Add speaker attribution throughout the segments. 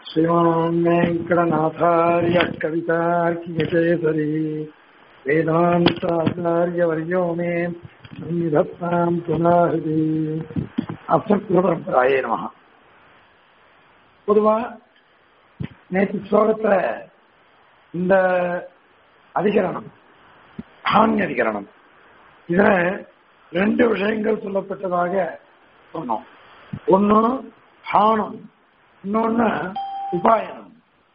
Speaker 1: श्रीमान् वेङ्कटनाथार्य कवितार्किकेसरी वेदान्ताचार्यवर्यो मे सन्निधत्ताम् पुनाहृति அப்சரம்பராயே நம பொதுவா நேற்று ஸ்லோகத்துல இந்த அதிகரணம் ஹானி அதிகரணம் இதுல ரெண்டு விஷயங்கள் சொல்லப்பட்டதாக சொன்னோம் ஒன்னு ஹானம் இன்னொன்னு உபாயனம்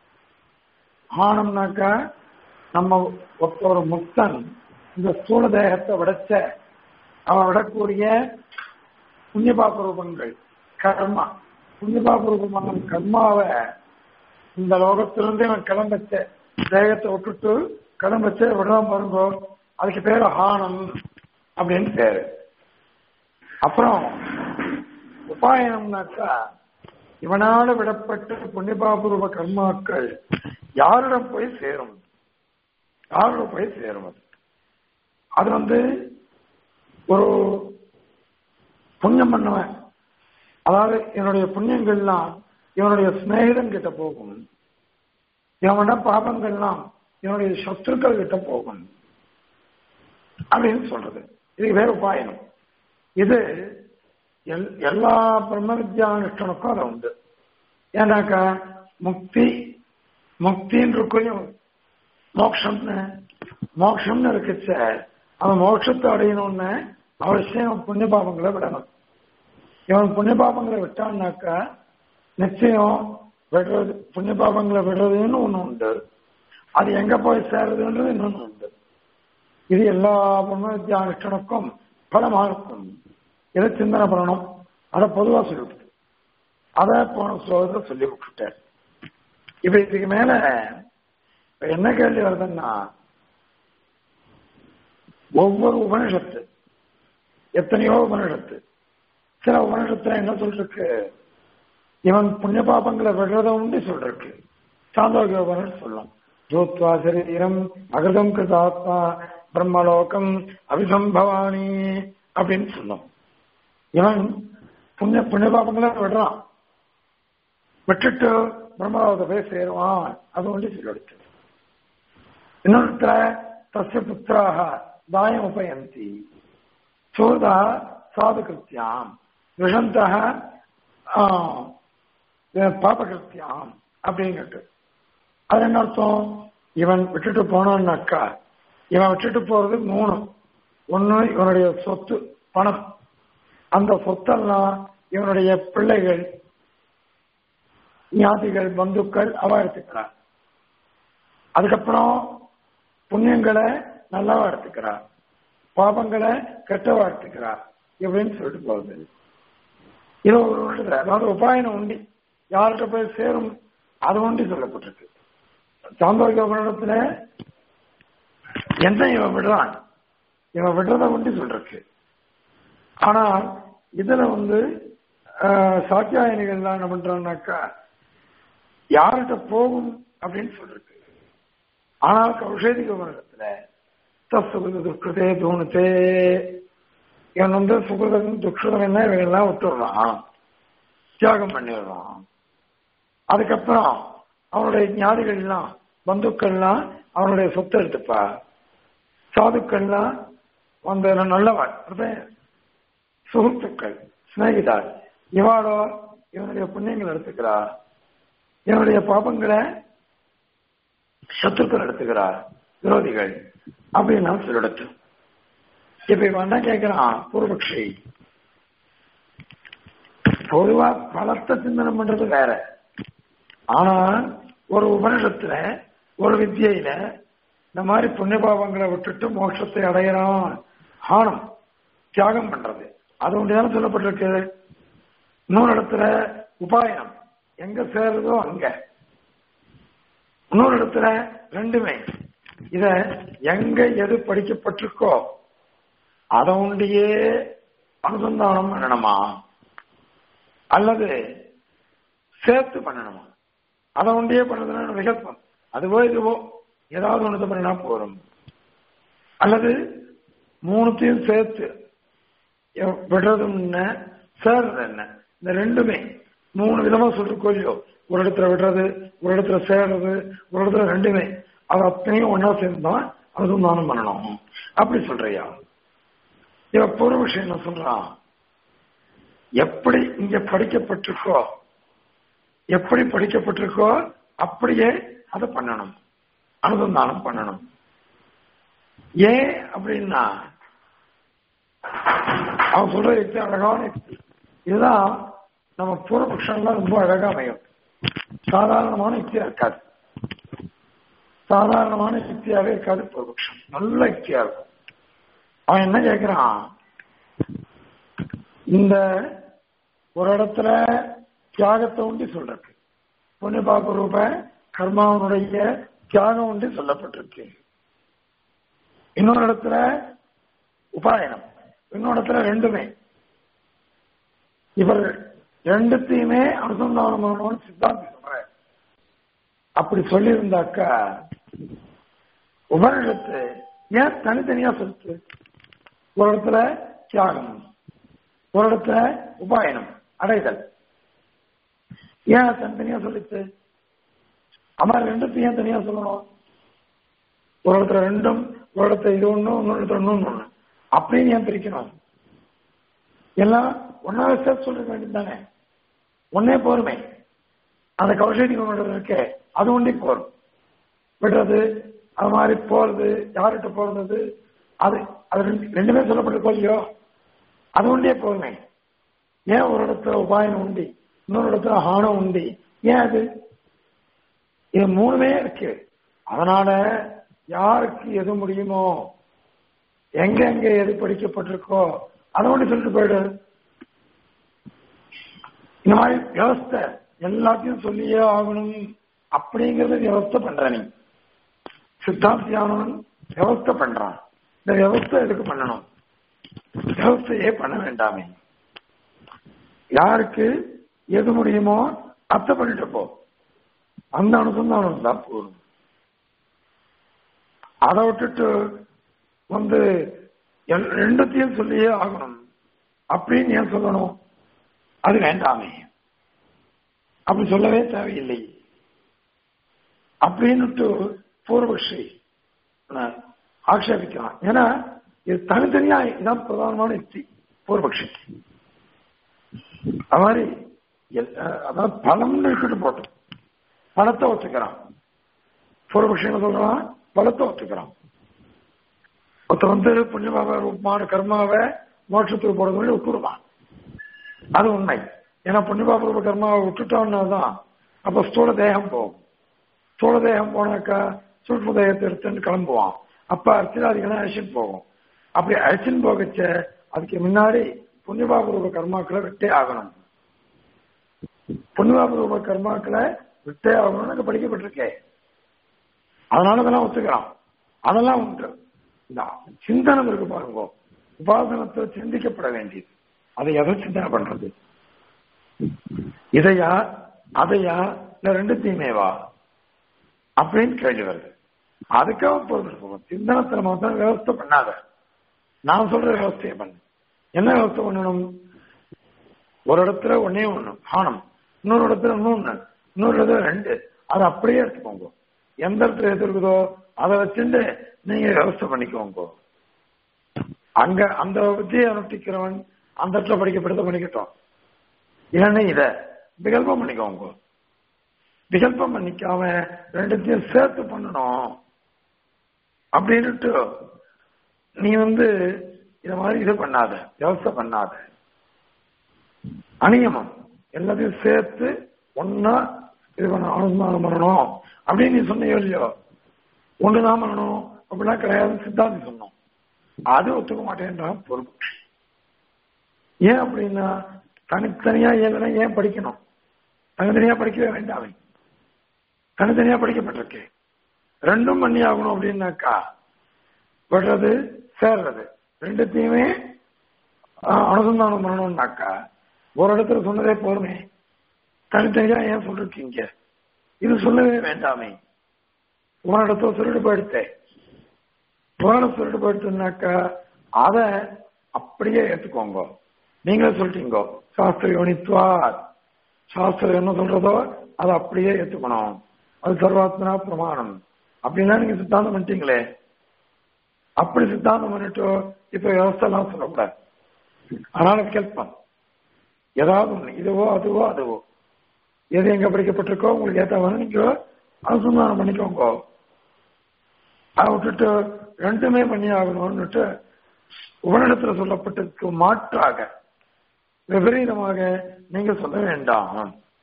Speaker 1: ஹானம்னாக்கா நம்ம ஒரு முக்தன் இந்த ஸ்தூல தேகத்தை விடச்ச அவன் விடக்கூடிய புண்ணியபாப ரூபங்கள் கர்மா புண்ணியபாப ரூபமான கர்மாவை இந்த லோகத்திலிருந்து இவன் கிளம்பச்ச தேகத்தை விட்டுட்டு கிளம்பச்ச விடாம பாருங்க அதுக்கு பேரு ஹானம் அப்படின்னு பேரு அப்புறம் உபாயனம்னாக்கா இவனால விடப்பட்ட புண்ணியபாபூர்வ கர்மாக்கள் யாரிடம் போய் சேரும் யாரிடம் போய் சேரும் அது அது வந்து ஒரு புண்ணியம் பண்ணுவேன் அதாவது என்னுடைய புண்ணியங்கள்லாம் இவனுடைய சிநேகிதன் கிட்ட போகும் இவனோட பாபங்கள்லாம் இவனுடைய சத்துருக்கள் கிட்ட போகும் அப்படின்னு சொல்றது இது வேற உபாயனம் இது எல்லா பிரம்ம வித்யானுஷ்டனுக்கும் அது உண்டு ஏன்னாக்கா முக்தி முக்தின்னு இருக்கும் மோக்ஷம்னு மோக்ஷம்னு இருக்குச்ச அவன் மோட்சத்தை அடையணும்னு அவசியம் புண்ணிய பாபங்களை விடணும் இவன் புண்ணிய பாபங்களை விட்டான்னாக்கா நிச்சயம் விடுறது புண்ணிய பாபங்களை விடுறதுன்னு ஒண்ணு உண்டு அது எங்க போய் சேருதுன்றது இன்னொன்னு உண்டு இது எல்லா பிரம்ம வித்யானுஷ்டனுக்கும் பலமாக இருக்கும் இதை சிந்தனை பண்ணணும் அதை பொதுவா சொல்லிவிட்டு அதை போன ஸ்லோகத்தை சொல்லி விட்டுட்டேன் இப்ப இதுக்கு மேல என்ன கேள்வி வருதுன்னா ஒவ்வொரு உபனிஷத்து எத்தனையோ உபனிஷத்து சில உபனிஷத்துல என்ன சொல்றதுக்கு இவன் புண்ணிய பாபங்களை விடுறத உண்டு சொல்றதுக்கு சாந்தோக்கிய உபனிஷம் சொல்லலாம் ஜோத்வா சரீரம் அகிருதம் கிருதாத்மா பிரம்மலோகம் அபிசம்பவானி அப்படின்னு சொல்லும் இவன் புண்ணிய புண்ணிய பாபங்களை விடுறான் விட்டுட்டு பிரம்மலோகத்தை போய் சேருவான் அது ஒன்று சொல்லெடுத்து இன்னொருத்தர தஸ்ய புத்திராக தாயம் உபயந்தி சோதா சாது கிருத்தியாம் விஷந்த பாபகிருத்தியாம் அப்படிங்கிட்டு அது என்ன அர்த்தம் இவன் விட்டுட்டு போனான்னாக்கா இவன் விட்டுட்டு போறது மூணு ஒண்ணு இவனுடைய சொத்து பணம் அந்த சொத்தெல்லாம் இவனுடைய பிள்ளைகள் ஞாதிகள் பந்துக்கள் அவ எடுத்துக்கிறார் அதுக்கப்புறம் புண்ணியங்களை நல்லவா எடுத்துக்கிறார் பாபங்களை கெட்டவா எடுத்துக்கிறார் இப்படின்னு சொல்லிட்டு போகுது இது ஒரு விஷயத்துல அதாவது உபாயனம் உண்டி யார்கிட்ட போய் சேரும் அது ஒண்டி சொல்லப்பட்டிருக்கு சாந்தோக்கிய உபநிடத்துல என்ன இவன் விடுறான் இவன் விடுறத ஒண்டி சொல்றக்கு ஆனால் இதுல வந்து சாத்தியாயனிகள் என்ன பண்றான்னாக்கா யார்கிட்ட போகும் அப்படின்னு சொல்லிருக்கு ஆனால் கௌஷேதிக உபநிடத்துல தசுகுத துஷ்கிருதே தூணுத்தே இவன் வந்து சுகிருதம் துஷ்கிருதம் என்ன இவங்கெல்லாம் விட்டுடுறான் தியாகம் பண்ணிடுறான் அதுக்கப்புறம் அவனுடைய ஞாதிகள்லாம் பந்துக்கள்லாம் அவனுடைய சொத்தை எடுத்துப்பா சாதுக்கள்லாம் அந்த நல்லவன் சுகத்துக்கள் சிநேகிதார் இவாளோ இவனுடைய புண்ணியங்கள் எடுத்துக்கிறா இவனுடைய பாபங்களை சத்துக்கள் எடுத்துக்கிறார் விரோதிகள் அப்படின்னு சொல்லிடுச்சு இப்ப இவன் என்ன கேட்கிறான் பூர்வபக்ஷி பொதுவா பலத்தை சிந்தனை பண்றது வேற ஆனா ஒரு உபனிஷத்துல ஒரு வித்தியில இந்த மாதிரி புண்ணிய பாவங்களை விட்டுட்டு மோட்சத்தை அடையறான் ஆனம் தியாகம் பண்றது அது ஒன்றுதானே சொல்லப்பட்டிருக்கு இன்னொரு இடத்துல உபாயனம் எங்க சேருதோ அங்க இன்னொரு இடத்துல ரெண்டுமே இத எங்க எது படிக்கப்பட்டிருக்கோ அதை உண்டியே அனுசந்தானம் பண்ணணுமா அல்லது சேர்த்து பண்ணணுமா அதை உண்டியே பண்ணதுன்னா விகல்பம் அதுவோ இதுவோ ஏதாவது ஒன்று பண்ணினா போறோம் அல்லது மூணுத்தையும் சேர்த்து விடுறது என்ன சேர்றது என்ன இந்த ரெண்டுமே மூணு விதமா சொல்லிருக்கோ இல்லையோ ஒரு இடத்துல விடுறது ஒரு இடத்துல சேர்றது ஒரு இடத்துல ரெண்டுமே அது அத்தனையும் ஒன்னா சேர்ந்துதான் அதுவும் தானம் பண்ணணும் அப்படி சொல்றியா இவ பொருள் விஷயம் என்ன சொல்றான் எப்படி இங்க படிக்கப்பட்டிருக்கோ எப்படி படிக்கப்பட்டிருக்கோ அப்படியே அதை பண்ணணும் அனுசந்தானம் பண்ணணும் ஏன் அப்படின்னா அவன் சொல்ற யுக்தி அழகான யுக்தி இதுதான் நம்ம பூர்வபக்ஷம்லாம் ரொம்ப அழகா அமையும் சாதாரணமான யுக்தியா இருக்காது சாதாரணமான யுக்தியாவே இருக்காது பூர்வபக்ஷம் நல்ல யுக்தியா இருக்கும் அவன் என்ன கேட்கிறான் இந்த ஒரு இடத்துல தியாகத்தை உண்டி சொல்றது புண்ணியபாப ரூப கர்மாவனுடைய தியாகம் உண்டு சொல்லப்பட்டிருக்கு இன்னொரு இடத்துல உபாயனம் இன்னொரு இடத்துல ரெண்டுமே இவர் ரெண்டுத்தையுமே அனுசந்தானம் பண்ணணும்னு சித்தாந்தி சொல்ற அப்படி சொல்லியிருந்தாக்கா உபனிடத்து ஏன் தனித்தனியா சொல்லுது ஒரு இடத்துல தியாகம் ஒரு இடத்துல உபாயனம் அடைதல் ஏன் தனித்தனியா சொல்லிச்சு அவன் ரெண்டுத்தையும் ஏன் தனியா சொல்லணும் ஒரு இடத்துல ரெண்டும் ஒரு இடத்துல இது ஒண்ணும் இன்னொரு இடத்துல இன்னொன்னு ஒண்ணு அப்படின்னு ஏன் பிரிக்கணும் எல்லாம் ஒன்னாவே சேர்த்து சொல்லிருக்க வேண்டியது தானே ஒன்னே போருமே அந்த கௌஷேடி கொண்டு இருக்கே அது ஒன்றே போரும் விடுறது அது மாதிரி போறது யார்கிட்ட போறது அது அது ரெண்டு- ரெண்டுமே சொல்லப்பட்டிருக்கோம் இல்லையோ அது ஒன்றே போருமே ஏன் ஒரு இடத்துல உபாயம் உண்டி இன்னொரு இடத்துல ஹானம் உண்டி ஏன் அது இது மூணுமே இருக்கு அதனால யாருக்கு எது முடியுமோ எங்க எங்க எது படிக்கப்பட்டிருக்கோ அதை ஒன்று சொல்லிட்டு போயிடு இந்த மாதிரி வியவஸ்தை எல்லாத்தையும் சொல்லியே ஆகணும் அப்படிங்கறத வியவஸ்தை பண்ற நீ சித்தாந்தியானவன் வியவஸ்தை பண்றான் இந்த வியவஸ்தை எதுக்கு பண்ணணும் வியவஸ்தையே பண்ண வேண்டாமே யாருக்கு எது முடியுமோ அத்தை பண்ணிட்டு போ அந்த அனுசந்தானம் தான் போதும் அதை விட்டுட்டு வந்து எல்- ரெண்டுத்தையும் சொல்லியே ஆகணும் அப்படின்னு ஏன் சொல்லணும் அது வேண்டாமே அப்படி சொல்லவே தேவையில்லை அப்படின்னுட்டு பூர்வபக்ஷி அஹ், ஆக்ஷேபிக்கிறான் ஏன்னா இது தனித்தனியா இதான் பிரதானமான யுக்தி பூர்வபக்ஷிக்கு அது மாதிரி எல்- அஹ், அதாவது பலம்னு விட்டுட்டு போட்டோம் பணத்தை ஒத்துக்கிறான் பூர்வபக்ஷி என்ன சொல்றான் பலத்தை ஒத்துக்கிறான் ஒருத்தர் வந்து புண்ணியமாக ரூபமான கர்மாவை மோட்சத்துக்கு போறது சொல்லி விட்டுடுவான் அது உண்மை ஏன்னா புண்ணியபாப ரூப கர்மாவை விட்டுட்டோம்னா தான் அப்ப ஸ்தூல தேகம் போகும் ஸ்தூல தேகம் போனாக்கா சூட்ச தேகத்தை எடுத்துன்னு கிளம்புவான் அப்ப அர்ச்சனாதிகளை அழிச்சுன்னு போகும் அப்படி அழிச்சுன்னு போகச்ச அதுக்கு முன்னாடி புண்ணியபாப ரூப கர்மாக்களை விட்டே ஆகணும் புண்ணியபாப ரூப கர்மாக்களை விட்டே ஆகணும்னு அங்க படிக்கப்பட்டிருக்கேன் அதனால அதெல்லாம் ஒத்துக்கிறான் அதெல்லாம் உண்டு இந்த சிந்தனம் இருக்கு பாருங்க உபாசனத்தை சிந்திக்கப்பட வேண்டியது அதை எதை சிந்தனை பண்றது இதையா அதையா இல்ல ரெண்டுத்தையுமேவா அப்படின்னு கேள்வி வருது அதுக்காக பொறுத்து சொல்றோம் சிந்தனத்துல மாத்திரம் விவஸ்தை பண்ணாத நான் சொல்ற விவஸ்தையை பண்ணு என்ன விவஸ்தை பண்ணணும் ஒரு இடத்துல ஒன்னே ஒண்ணு ஆனம் இன்னொரு இடத்துல இன்னொன்னு இன்னொரு இடத்துல ரெண்டு அதை அப்படியே எடுத்துக்கோங்க எந்த இடத்துல எது இருக்குதோ அதை வச்சுட்டு நீங்க விவஸ்தை பண்ணிக்கோங்க அங்க அந்த வித்தியை அனுஷ்டிக்கிறவன் அந்த இடத்துல படிக்கப்படுத்த பண்ணிக்கட்டும் இல்லைன்னா இத விகல்பம் பண்ணிக்கோங்க விகல்பம் பண்ணிக்காம ரெண்டுத்தையும் சேர்த்து பண்ணணும் அப்படின்னுட்டு நீ வந்து இத மாதிரி இது பண்ணாத விவசாய பண்ணாத அநியமம் எல்லாத்தையும் சேர்த்து ஒன்னா இது பண்ண அனுசந்தானம் பண்ணணும் அப்படின்னு நீ சொன்னியோ இல்லையோ ஒண்ணுதான் பண்ணணும் அப்படிலாம் கிடையாது சித்தாந்தி சொன்னோம் அது ஒத்துக்க மாட்டேன்றான் பொறுப்பு ஏன் அப்படின்னா தனித்தனியா ஏன்னா ஏன் படிக்கணும் தனித்தனியா படிக்கவே வேண்டாமே தனித்தனியா படிக்கப்பட்டிருக்கு ரெண்டும் பண்ணி ஆகணும் அப்படின்னாக்கா விடுறது சேர்றது ரெண்டுத்தையுமே ஆஹ், அனுசந்தானம் பண்ணணும்னாக்கா ஒரு இடத்துல சொன்னதே போதுமே தனித்தனியா ஏன் சொல்லிருக்கீங்க இது சொல்லவே வேண்டாமே ஒரு இடத்துல சொல்லிட்டு போயிடுத்தேன் புராணம் சொல்லிட்டு போயிட்டுனாக்கா அதை அப்படியே ஏத்துக்கோங்க நீங்களே சொல்லிட்டீங்க சாஸ்திர யோனித்வா சாஸ்திரம் என்ன சொல்றதோ அதை அப்படியே ஏத்துக்கணும் அது சர்வாத்மனா பிரமாணம் அப்படின்னா நீங்க சித்தாந்தம் பண்ணிட்டீங்களே அப்படி சித்தாந்தம் பண்ணிட்டு இப்ப விவசாயம் சொல்லக்கூடாது அதனால கேட்பான் ஏதாவது ஒண்ணு இதுவோ அதுவோ அதுவோ எது எங்க படிக்கப்பட்டிருக்கோ உங்களுக்கு ஏத்தவன நீங்க அனுசந்தானம் பண்ணிக்கோங்க அதை விட்டுட்டு ரெண்டுமே பண்ணி ஆகணும்னுட்டு உபனிடத்துல சொல்லப்பட்டதுக்கு மாற்றாக விபரீதமாக நீங்க சொல்ல வேண்டாம்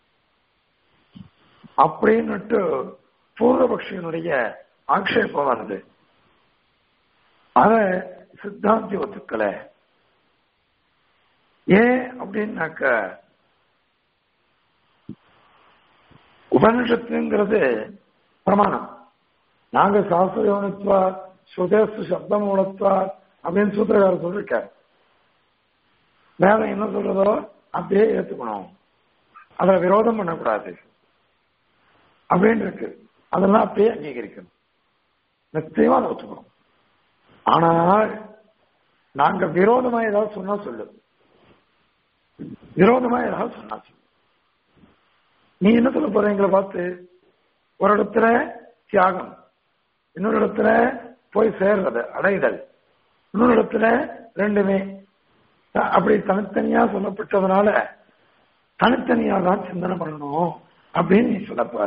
Speaker 1: அப்படின்னுட்டு பூர்வபக்ஷியனுடைய ஆக்ஷேபம் வருது அத சித்தாந்தி ஒத்துக்கல ஏன் அப்படின்னாக்க உபனிஷத்துங்கிறது பிரமாணம் நாங்க சாஸ்திர யோனித்வா சுதேசு சப்த மூலத்வா அப்படின்னு சூத்திரக்காரர் சொல்லிருக்கார் வேதம் என்ன சொல்றதோ அப்படியே ஏத்துக்கணும் அதை விரோதம் பண்ணக்கூடாது அப்படின்னு இருக்கு அதெல்லாம் அப்படியே அங்கீகரிக்கணும் நிச்சயமா அதை ஒத்துக்கணும் ஆனால் நாங்க விரோதமா ஏதாவது சொன்னா சொல்லு விரோதமா ஏதாவது சொன்னா சொல்லு நீ என்ன சொல்ல போற எங்களை பார்த்து ஒரு இடத்துல தியாகம் இன்னொரு இடத்துல போய் சேர்றது அடைதல் இன்னொரு இடத்துல ரெண்டுமே அப்படி தனித்தனியா சொல்லப்பட்டதுனால தனித்தனியா தான் சிந்தனை பண்ணணும் அப்படின்னு நீ சொல்ல போற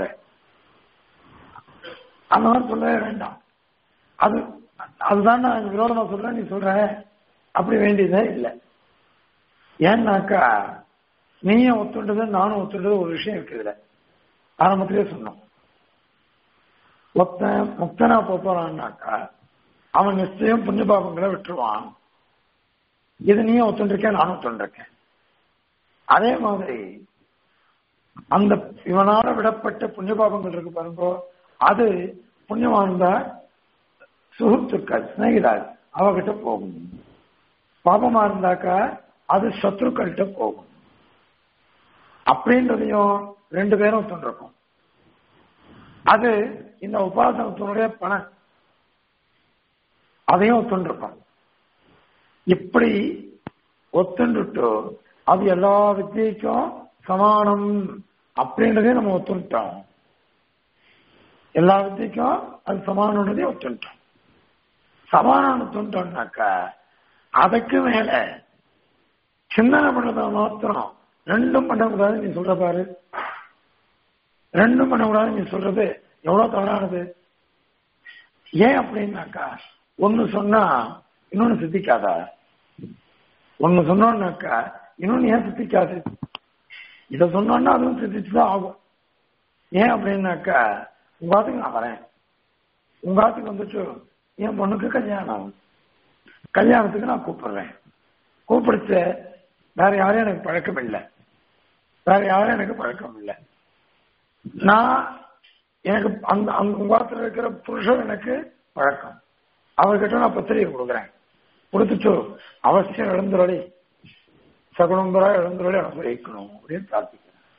Speaker 1: அந்த மாதிரி சொல்லவே வேண்டாம் அது அதுதான் நான் விரோதமா சொல்றேன் நீ சொல்ற அப்படி வேண்டியதே இல்லை ஏன்னாக்கா நீயும் ஒத்துண்டது நானும் ஒத்துண்டது ஒரு விஷயம் இருக்குதுல ஆரம்பத்திலே சொன்னோம் ஒருத்தன் முக்தனா போறான்னாக்கா அவன் நிச்சயம் புண்ணிய பாபங்களை விட்டுருவான் இது நீயும் ஒத்துண்டிருக்கேன் நானும் ஒத்துண்டிருக்கேன் அதே மாதிரி அந்த இவனால விடப்பட்ட புண்ணிய பாபங்கள் இருக்கு பாருங்க அது புண்ணியமா இருந்தா சுகத்துக்கள் சிநேகிதாள் அவகிட்ட போகும் பாபமா இருந்தாக்கா அது சத்ருக்கள்கிட்ட போகும் அப்படின்றதையும் ரெண்டு பேரும் சொல்றோம் அது இந்த உபாசனத்தினுடைய பணம் அதையும் ஒத்துண்டிருப்பான் இப்படி ஒத்துண்டுட்டு அது எல்லா வித்தியைக்கும் சமானம் அப்படின்றதையும் நம்ம ஒத்துட்டோம் எல்லா வித்தியைக்கும் அது சமானன்றதையும் ஒத்துட்டோம் சமானம் ஒத்துட்டோம்னாக்கா அதுக்கு மேல சிந்தனை பண்ணதை மாத்திரம் ரெண்டும் பண்ணக்கூடாது நீ சொல்ற பாரு ரெண்டும் பண்ணக்கூடாது நீ சொல்றது எவ்வளவு தவறானது ஏன் அப்படின்னாக்கா ஒன்னு சொன்னா இன்னொன்னு சித்திக்காதா ஒன்னு சொன்னோம்னாக்கா இன்னொன்னு ஏன் சித்திக்காது இத சொன்னோன்னா அதுவும் சித்திச்சுதான் ஆகும் ஏன் அப்படின்னாக்கா உங்க ஆத்துக்கு நான் வரேன் உங்க ஆத்துக்கு வந்துட்டு என் பொண்ணுக்கு கல்யாணம் கல்யாணத்துக்கு நான் கூப்பிடுறேன் கூப்பிடுச்சு வேற யாரும் எனக்கு பழக்கம் இல்லை வேற யாரும் எனக்கு பழக்கம் இல்லை நான் எனக்கு அந்த அந்த உங்க இருக்கிற புருஷன் எனக்கு பழக்கம் அவர்கிட்ட நான் பத்திரிகை கொடுக்குறேன் கொடுத்துட்டு அவசியம் இழந்துரடி சகுனம்பரா இழந்துரடி அனுபவிக்கணும் அப்படின்னு பிரார்த்திக்கிறேன்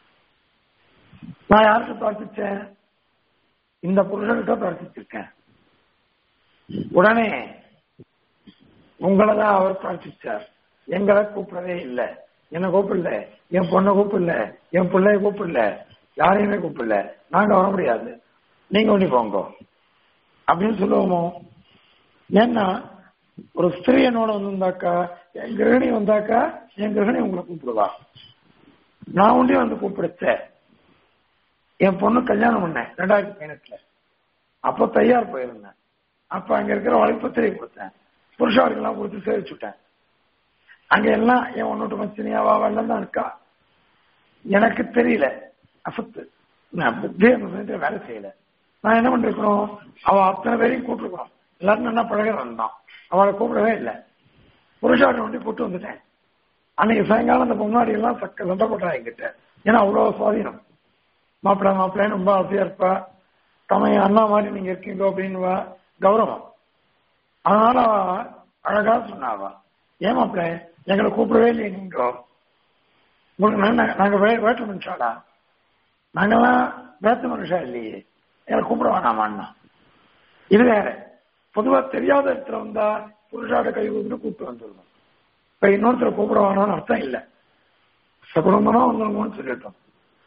Speaker 1: நான் யார்கிட்ட பிரார்த்திச்சேன் இந்த புருஷன்கிட்ட பிரார்த்திச்சிருக்கேன் உடனே உங்களை தான் அவர் பிரார்த்திச்சார் எங்களை கூப்பிடவே இல்லை என்ன கூப்பிடல என் பொண்ணை கூப்பிடல என் பிள்ளைய கூப்பிடல யாரையுமே கூப்பிடல நாங்க வர முடியாது நீங்க ஒண்ணி போங்க அப்படின்னு சொல்லுவோமோ ஏன்னா ஒரு ஸ்திரீ என்னோட வந்திருந்தாக்கா என் கிரகணி வந்தாக்கா என் கிரகணி உங்களை கூப்பிடுவா நான் ஒன்றே வந்து கூப்பிடுச்சேன் என் பொண்ணு கல்யாணம் பண்ணேன் ரெண்டாயிரத்தி பதினெட்டுல அப்ப தயார் போயிருந்தேன் அப்ப அங்க இருக்கிற வலைப்பத்திரிகை கொடுத்தேன் புருஷாளுக்கெல்லாம் கொடுத்து சேவிச்சுட்டேன் அங்க எல்லாம் என் ஒன்னோட்டு மச்சினியாவா எல்லாம் தான் இருக்கா எனக்கு தெரியல அசத்து நான் புத்தி அந்த சமயத்துல வேலை செய்யல நான் என்ன பண்ணிருக்கணும் அவ அத்தனை பேரையும் கூப்பிட்டுருக்கணும் எல்லாரும் நல்லா பழகிறவன் தான் அவளை கூப்பிடவே இல்லை புருஷாட்டை ஒண்டி கூப்பிட்டு வந்துட்டேன் அன்னைக்கு சாயங்காலம் அந்த முன்னாடி எல்லாம் சக்க சண்டை போட்டா என்கிட்ட ஏன்னா அவ்வளவு சுவாதீனம் மாப்பிள்ள மாப்பிள்ளைன்னு ரொம்ப ஆசையா இருப்பா தமைய அண்ணா மாதிரி நீங்க இருக்கீங்க அப்படின்னுவா கௌரவம் அதனால அவ அழகா சொன்னாவா ஏன் மாப்பிள்ள எங்களை கூப்பிடவே இல்லையே நீங்க உங்களுக்கு நாங்க- நாங்க வே- வேற்று மனுஷாடா நாங்கெல்லாம் வேற்று மனுஷா இல்லையே எங்களை கூப்பிட வேணாமான்னா இது வேற பொதுவா தெரியாத இடத்துல வந்தா புருஷாட கை கூப்பிட்டு கூப்பிட்டு வந்துடணும் இப்ப இன்னொருத்தரை கூப்பிட வேணாம்னு அர்த்தம் இல்லை சகுடும்பமா வந்துருங்கன்னு சொல்லிட்டோம்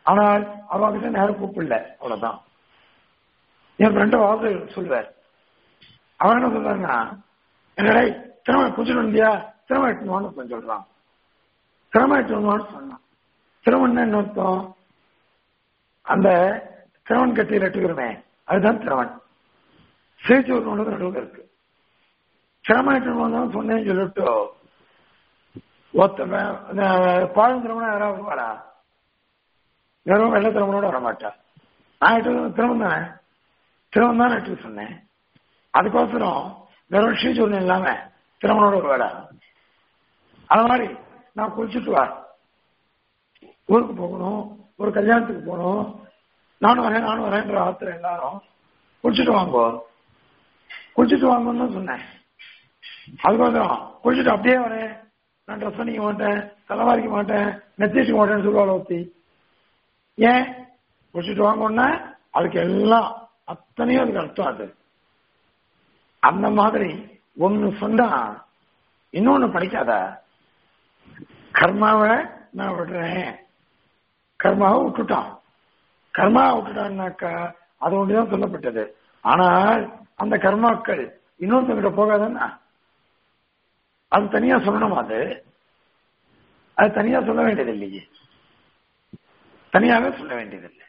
Speaker 1: ஆனால் அவகிட்ட நேரம் கூப்பிடல அவ்வளவுதான் என் ஃப்ரெண்டு வாசல் சொல்லுவார் அவன் என்ன சொல்றாருன்னா என்னடா திரும்ப குடிச்சிட்டு வந்தியா திரும்ப எட்டுவான்னு கொஞ்சம் சொல்றான் திரும்ப எட்டுவான்னு சொன்னான் திருமணம் என்ன அர்த்தம் அந்த திரவன் கட்டியில் எட்டுக்கிறமே அதுதான் திரவன் சேர்த்து ஒரு ஒன்று நடுவில் இருக்கு சிரமம் வந்தாலும் சொன்னேன்னு சொல்லிட்டு ஒத்த பாழும் திருமணம் யாராவது வருவாரா வெறும் வெள்ள திருமணோட வரமாட்டா நான் எட்டு திரும்ப தானே திரும்ப தான் எட்டு சொன்னேன் அதுக்கோசரம் வெறும் ஸ்ரீசூர்ணம் இல்லாம திருமணோட வருவாடா அது மாதிரி நான் குளிச்சுட்டு வா ஊருக்கு போகணும் ஒரு கல்யாணத்துக்கு போகணும் நானும் வரேன் நானும் வரேன்ற ஆத்திரம் எல்லாரும் குளிச்சுட்டு வாங்கோ குளிச்சுட்டு வாங்கன்னு தான் சொன்னேன் அதுக்கோசரம் குளிச்சுட்டு அப்படியே வரேன் நான் ட்ரெஸ் பண்ணிக்க மாட்டேன் தலைவாரிக்க மாட்டேன் நெத்திக்க மாட்டேன்னு சொல்லுவாள் ஒத்தி ஏன் குளிச்சுட்டு வாங்கன்னா அதுக்கு எல்லாம் அத்தனையும் அதுக்கு அர்த்தம் அது அந்த மாதிரி ஒன்னு சொன்னா இன்னொன்னு படிக்காத கர்மாவை நான் விடுறேன் கர்மாவை விட்டுட்டான் கர்மாவை விட்டுட்டான்னாக்கா அது ஒன்றுதான் சொல்லப்பட்டது ஆனால் அந்த கர்மாக்கள் இன்னொருத்தங்கிட்ட போகாதுன்னா அது தனியா சொல்லணும் அது அது தனியா சொல்ல வேண்டியது இல்லையே தனியாவே சொல்ல வேண்டியதில்லை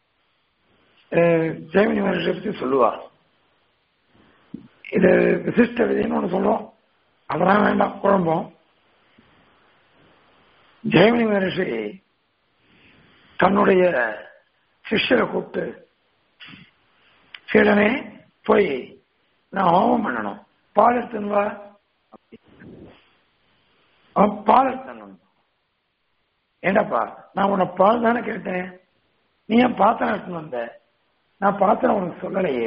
Speaker 1: ஜெயமணி மகர்ஷி பத்தி சொல்லுவார் இது விசிஷ்ட விதின்னு ஒண்ணு சொல்லுவோம் அதெல்லாம் வேண்டாம் குழம்பும் ஜெயமணி மகர்ஷி தன்னுடைய சிஷ்யரை கூப்பிட்டு சீடனே போய் நான் ஹோமம் பண்ணணும் பால் எடுத்துன்னு வா அவன் பால் எடுத்துன்னு ஏண்டாப்பா நான் உன்னை பால் தானே கேட்டேன் நீ ஏன் பாத்திரம் எடுத்துன்னு வந்த நான் பாத்திரம் உனக்கு சொல்லலையே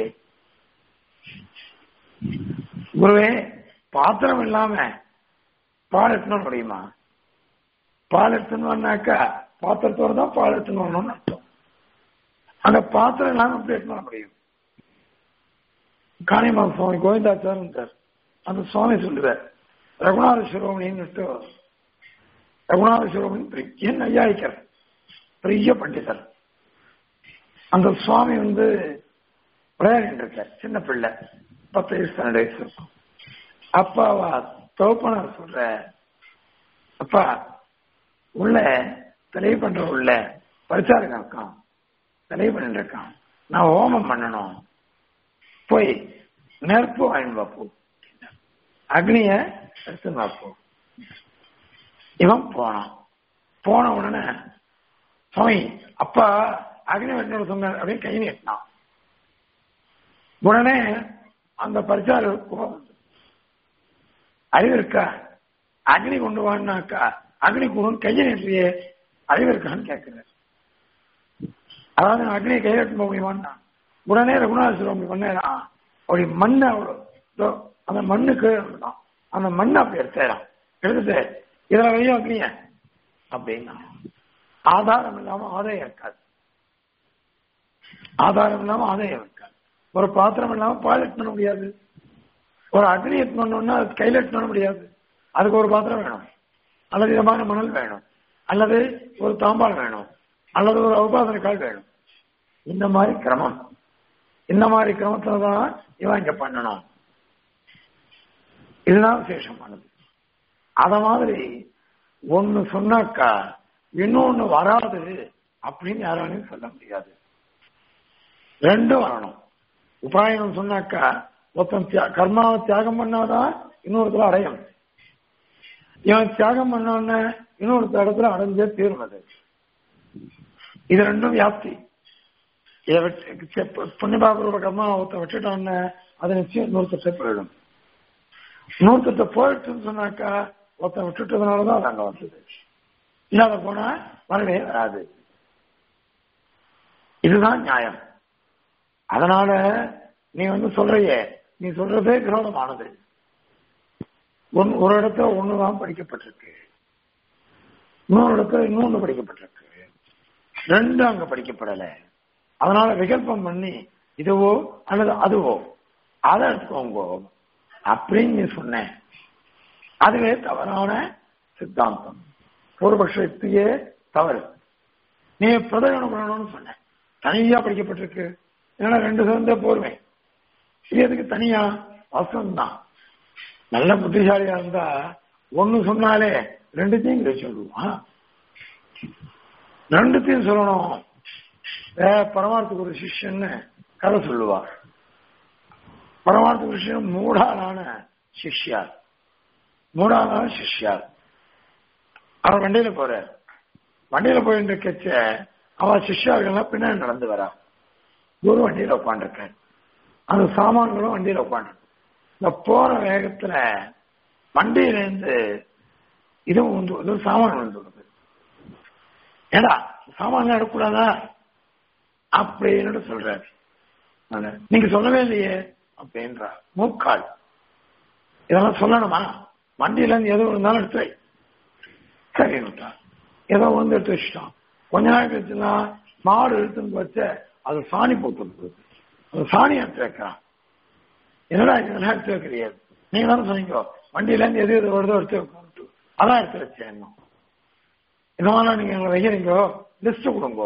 Speaker 1: குருவே பாத்திரம் இல்லாம பால் எடுத்துன்னு முடியுமா பால் எடுத்துன்னு வந்தாக்கா பாத்திரத்தோட தான் பால் எடுத்துன்னு வரணும்னு அர்த்தம் அந்த பாத்திரம் இல்லாம எப்படி எடுத்துன்னு வர முடியும் காணியமான் சுவாமி கோவிந்தாச்சாரம் சார் அந்த சுவாமி சொல்லுவார் ரகுநாத சிரோமணின்னு ரகுநாத சிரோமணி பெரிய நையாயிக்கர் பெரிய பண்டிதர் அந்த சுவாமி வந்து விளையாடிட்டு இருக்கார் சின்ன பிள்ளை பத்து வயசு பன்னெண்டு வயசு இருக்கும் அப்பாவா தோப்பனர் சொல்ற அப்பா உள்ள தெளிவு பண்ற உள்ள பரிசாரங்க இருக்கான் தெளிவு பண்ணிட்டு இருக்கான் நான் ஹோமம் பண்ணணும் போய் நெருப்பு வாங்கிட்டு போ அக்னிய எடுத்து பார்ப்போம் இவன் போனான் போன உடனே சுவாமி அப்பா அக்னி வெட்டினோட சொன்னார் அப்படின்னு கை நீட்டினான் உடனே அந்த பரிசார கோபம் அறிவு இருக்கா அக்னி கொண்டு வான்னாக்கா அக்னி கொண்டு கையை நீட்டியே அறிவு இருக்கான்னு கேட்கிறார் அதாவது அக்னியை கையில் எடுத்து போக முடியுமான்னா உடனே ரகுநாதர் அப்படி பண்ணா அப்படி மண்ணை அவ்வளோ அந்த மண்ணுக்கு தான் அந்த மண்ணை அப்படி எடுத்துறான் எடுத்துட்டு இதுல வையும் அக்னிய அப்படின்னா ஆதாரம் இல்லாம ஆதாயம் இருக்காது ஆதாரம் இல்லாம ஆதாயம் இருக்காது ஒரு பாத்திரம் இல்லாம பால் எட்டு பண்ண முடியாது ஒரு அக்னி எட்டு பண்ணணும்னா அது கையில் எட்டு பண்ண முடியாது அதுக்கு ஒரு பாத்திரம் வேணும் அல்லது விதமான மணல் வேணும் அல்லது ஒரு தாம்பால் வேணும் அல்லது ஒரு உபாசன கால் வேணும் இந்த மாதிரி கிரமம் இந்த மாதிரி கிரமத்துல தான் இவன் இங்க பண்ணணும் இதுதான் விசேஷமானது அத மாதிரி ஒன்னு சொன்னாக்கா இன்னொன்னு வராது அப்படின்னு யாராலையும் சொல்ல முடியாது ரெண்டும் வரணும் உபாயனம் சொன்னாக்கா ஒருத்தன் கர்மாவை தியாகம் பண்ணாதான் இன்னொருத்தர அடையும் இவன் தியாகம் பண்ண இன்னொருத்த இடத்துல அடைஞ்சே தீர்வது இது ரெண்டும் வியாப்தி இதை விட்டு புண்ணியபாபரோட கர்மா ஒருத்த விட்டுட்டான்னு அது நிச்சயம் இன்னொருத்த போயிடும் இன்னொருத்த போயிட்டுன்னு சொன்னாக்கா ஒருத்தன் விட்டுட்டதுனாலதான் அது அங்க வந்தது இல்லாத போனா வரவே வராது இதுதான் நியாயம் அதனால நீ வந்து சொல்றையே நீ சொல்றதே விரோதமானது ஒரு இடத்துல ஒண்ணுதான் படிக்கப்பட்டிருக்கு இன்னொரு இடத்துல இன்னொன்னு படிக்கப்பட்டிருக்கு ரெண்டு அங்க படிக்கப்படல அதனால விகல்பம் பண்ணி இதுவோ அல்லது அதுவோ அதை எடுத்துக்கோங்க அப்படின்னு நீ சொன்ன அதுவே தவறான சித்தாந்தம் பூர்வபக்ஷத்தையே தவறு நீ பிரதகணம் பண்ணணும்னு சொன்னேன் தனியா படிக்கப்பட்டிருக்கு ஏன்னா ரெண்டு சேர்ந்தே போருவேன் இது எதுக்கு தனியா வசம் தான் நல்ல புத்திசாலியா இருந்தா ஒண்ணு சொன்னாலே ரெண்டுத்தையும் கிடைச்சு சொல்லுவான் ரெண்டுத்தையும் சொல்லணும் ஏ, பரமார்த்துக்கு ஒரு சிஷ்யன்னு கதை சொல்லுவார் பரமார்த்த விஷயம் மூடாளான சிஷ்யார் மூடாளான சிஷ்யார் அவர் வண்டியில போறார் வண்டியில போயிட்டு இருக்கச்ச அவன் சிஷ்யார்கள்லாம் பின்னாடி நடந்து வரா குரு வண்டியில உட்காந்துருக்காரு அந்த சாமான்களும் வண்டியில உட்காந்து இந்த போற வேகத்துல வண்டியில இருந்து இதுவும் வந்து ஒரு சாமான் வந்து ஏடா சாமான் எடுக்கூடாதா அப்படின்னு சொல்றாரு நானு, நீங்க சொல்லவே இல்லையே அப்படின்றா மூக்கால் இதெல்லாம் சொல்லணுமா வண்டியில இருந்து எது இருந்தாலும் எடுத்து வை சரின்னுட்டா ஏதோ வந்து எடுத்து வச்சுட்டான் கொஞ்ச நாள் கழிச்சுன்னா மாடு எடுத்துன்னு வச்ச அது சாணி போட்டு இருக்குது அது சாணி எடுத்து வைக்கிறான் என்னடா இதெல்லாம் எடுத்து வைக்கிறியாது நீங்க தானே சொன்னீங்க வண்டியில இருந்து எது எது வருதோ எடுத்து வைக்கணும்ட்டு அதான் எடுத்து வச்சேன் இன்னும் இந்த மாதிரிலாம் நீங்க எங்களை வைக்கிறீங்க லிஸ்ட் கொடுங்க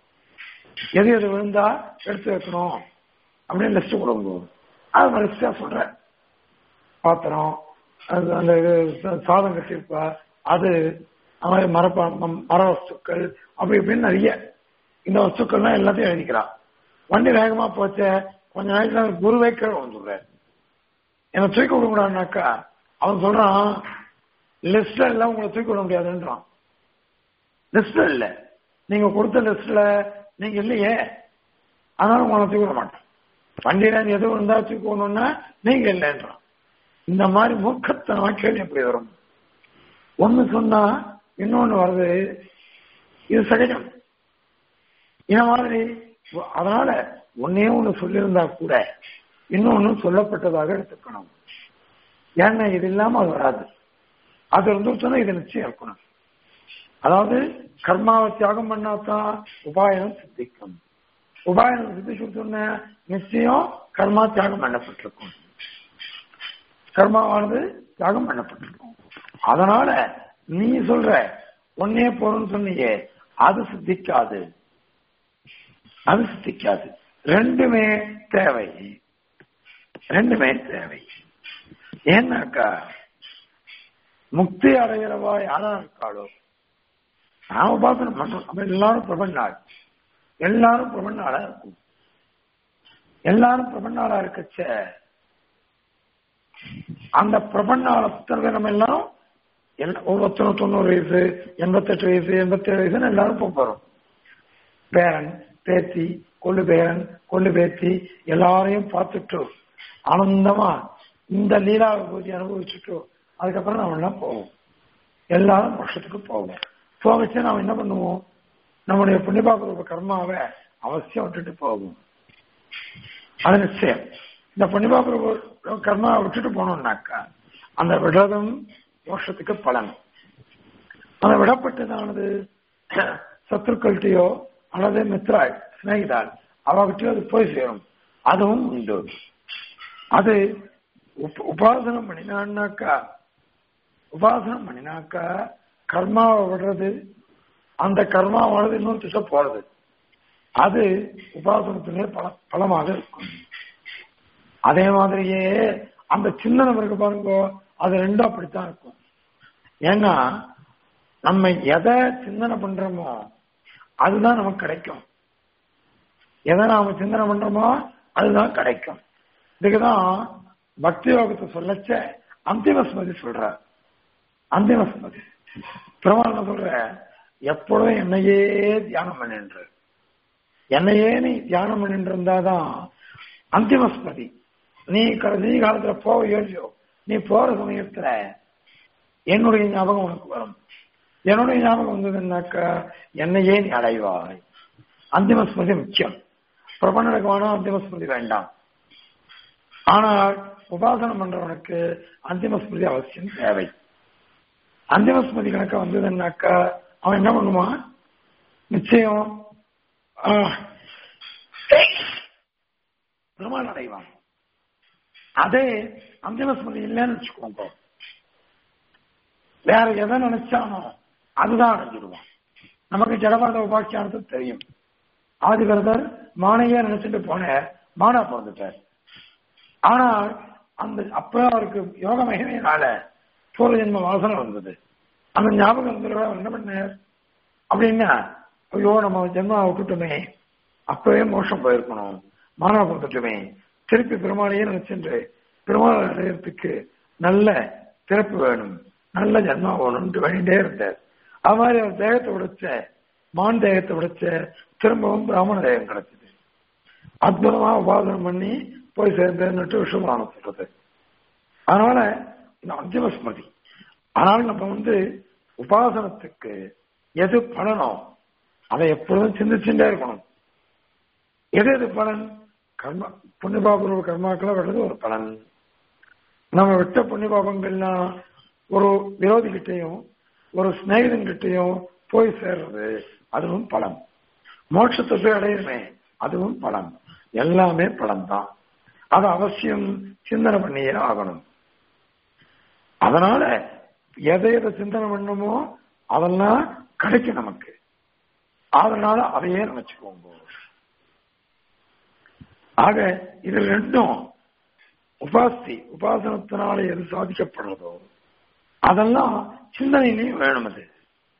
Speaker 1: எது எது விழுந்தா எடுத்து வைக்கணும் அப்படின்னு லிஸ்ட் கொடுங்க அது வரிசையா சொல்றேன் பாத்திரம் அது அந்த இது ச- சாதம் கட்டியிருப்பா அது அது மாதிரி மரப்ப ம- மர வஸ்துக்கள் அப்படி இப்படின்னு நிறைய இந்த வஸ்துக்கள்லாம் எல்லாத்தையும் எழுதிக்கிறான் வண்டி வேகமா போச்ச கொஞ்ச நாளைக்கு நான் குருவே கீழே வந்துடுறேன் என்ன தூக்கி விட கூடாதுனாக்கா அவன் சொல்றான் லிஸ்ட்ல எல்லாம் உங்களை தூக்கி விட முடியாதுன்றான் லிஸ்ட்ல இல்ல நீங்க கொடுத்த லிஸ்ட்ல நீங்க இல்லையே அதனால உங்களை தூக்கி விட மாட்டேன் வண்டியில எது இருந்தா தூக்கி விடணும்னா நீங்க இல்லைன்றான் இந்த மாதிரி மூர்க்கத்தனமா கேள்வி எப்படி வரும் ஒண்ணு சொன்னா இன்னொன்னு வருது இது சகஜம் இந்த மாதிரி அதனால ஒன்னே ஒண்ணு சொல்லியிருந்தா கூட இன்னொன்னு சொல்லப்பட்டதாக எடுத்துக்கணும் ஏன்னா இது இல்லாம அது வராது அது இருந்துச்சுன்னா இது நிச்சயம் இருக்கணும் அதாவது கர்மாவை தியாகம் பண்ணாதான் உபாயம் சித்திக்கும் உபாயம் சித்திச்சுன்னா நிச்சயம் கர்மா தியாகம் பண்ணப்பட்டிருக்கும் கர்மாவானது தியாகம் பண்ணப்பட்டிருக்கும் அதனால நீ சொல்ற ஒன்னே போறன்னு சொன்னீங்க அது சித்திக்காது அது சித்திக்காது ரெண்டுமே தேவை ரெண்டுமே தேவை ஏன்னாக்கா முக்தி அடைகிறவா யாரா இருக்காளோ நாம பார்த்து பண்றோம் நம்ம எல்லாரும் பிரபன்னாள் எல்லாரும் பிரபன்னாளா இருக்கும் எல்லாரும் பிரபன்னாளா இருக்கச்ச அந்த பிரபன்னால புத்தர்கள் நம்ம எல்லாரும் எல்லா- ஒவ்வொருத்தரும் தொண்ணூறு வயசு எண்பத்தெட்டு வயசு எண்பத்தேழு வயசுன்னு எல்லாரும் போக போறோம் பேரன் பேத்தி கொள்ளு பேரன் கொள்ளு பேத்தி எல்லாரையும் பார்த்துட்டு ஆனந்தமா இந்த லீலா பூஜை அனுபவிச்சுட்டு அதுக்கப்புறம் நாம எல்லாம் போவோம் எல்லாரும் வருஷத்துக்கு போவோம் போகச்சு நாம என்ன பண்ணுவோம் நம்முடைய புண்ணியபாப கர்மாவை அவசியம் விட்டுட்டு போவோம் அது நிச்சயம் இந்த புண்ணியபாப கர்மாவை விட்டுட்டு போனோம்னாக்கா அந்த விடதும் மோட்சத்துக்கு பலன் அந்த விடப்பட்டதானது சத்துருக்கள்கிட்டயோ அல்லது மித்ராய் சிநேகிதாள் அவகிட்டயோ அது போய் சேரும் அதுவும் உண்டு அது உப- உபாசனம் பண்ணினான்னாக்கா உபாசனம் பண்ணினாக்கா கர்மாவை விடுறது அந்த கர்மாவானது இன்னொரு திசை போறது அது உபாசனத்திலே பல பலமாக இருக்கும் அதே மாதிரியே அந்த சின்ன நபருக்கு பாருங்க அது ரெண்டும் அப்படித்தான் இருக்கும் ஏன்னா நம்ம எதை சிந்தனை பண்றோமோ அதுதான் நமக்கு கிடைக்கும் எதை நாம சிந்தனை பண்றோமோ அதுதான் கிடைக்கும் இதுக்குதான் பக்தி யோகத்தை சொல்லச்ச அந்திம ஸ்மதி சொல்ற அந்திம ஸ்மதி பெருமாள் என்ன சொல்ற எப்பொழுதும் என்னையே தியானம் பண்ணின்று என்னையே நீ தியானம் பண்ணிட்டு இருந்தாதான் அந்திம ஸ்மதி நீ கடைசி காலத்துல போக யோசிச்சோ நீ போற சமயத்துல என்னுடைய ஞாபகம் உனக்கு வரும் என்னுடைய ஞாபகம் வந்ததுன்னாக்கா என்னையே நீ அடைவாய் அந்திம ஸ்மிருதி முக்கியம் பிரபஞ்சனுக்கு வேணா அந்திம ஸ்மிருதி வேண்டாம் ஆனால் உபாசனம் பண்றவனுக்கு அந்திம ஸ்மிருதி அவசியம் தேவை அந்திம ஸ்மிருதி கணக்க வந்ததுன்னாக்கா அவன் என்ன பண்ணுவான் நிச்சயம் ஆ, பெருமாள் அடைவான் அதே அந்திம ஸ்மிருதி இல்லைன்னு வச்சுக்கோங்க வேற எதை நினைச்சானோ அதுதான் அடைஞ்சிடுவான் நமக்கு ஜடபாத உபாக்கியானது தெரியும் ஆதிபரதர் மானையா நினைச்சிட்டு போன மானா பிறந்துட்டார் ஆனால் அந்த அப்ப அவருக்கு யோக மகிமையினால பூர்வ ஜென்ம வாசனை வந்தது அந்த ஞாபகம் வந்து அவர் என்ன பண்ணார் அப்படின்னா ஐயோ நம்ம ஜென்மா விட்டுட்டோமே அப்பவே மோஷம் போயிருக்கணும் மானா பிறந்துட்டுமே திருப்பி பெருமாளையே நினைச்சுட்டு பெருமாள் அடையறதுக்கு நல்ல பிறப்பு வேணும் நல்ல ஜென்மா வேணும்னு வேண்டிட்டே இருந்தார் அது மாதிரி அவர் தேகத்தை உடைச்ச மான் தேகத்தை உடைச்ச திரும்பவும் பிராமண தேகம் கிடைச்சது அற்புதமா உபாதனம் பண்ணி போய் சேர்ந்தேன்னுட்டு விஷுமானம் சொல்றது அதனால இந்த அந்திம ஸ்மிருதி ஆனால் நம்ம வந்து உபாசனத்துக்கு எது பலனோ அதை எப்பொழுதும் சிந்திச்சுட்டே இருக்கணும் எது எது பலன் கர்ம புண்ணியபாபூர்வ கர்மாக்களை விடுறது ஒரு பலன் நம்ம விட்ட புண்ணியபாபங்கள்லாம் ஒரு விரோதி கிட்டையும் ஒரு சிநேகிதன் கிட்டையும் போய் சேர்றது அதுவும் பலன் மோட்சத்தை போய் அடையிறமே அதுவும் பலன் எல்லாமே பலன் தான் அது அவசியம் சிந்தனை பண்ணியே ஆகணும் அதனால எதை எதை சிந்தனை பண்ணணுமோ அதெல்லாம் கிடைக்கும் நமக்கு அதனால அதையே நினைச்சுக்கோங்க ஆக இது ரெண்டும் உபாஸ்தி உபாசனத்தினால எது சாதிக்கப்படுறதோ அதெல்லாம் சிந்தனையிலையும் வேணும் அது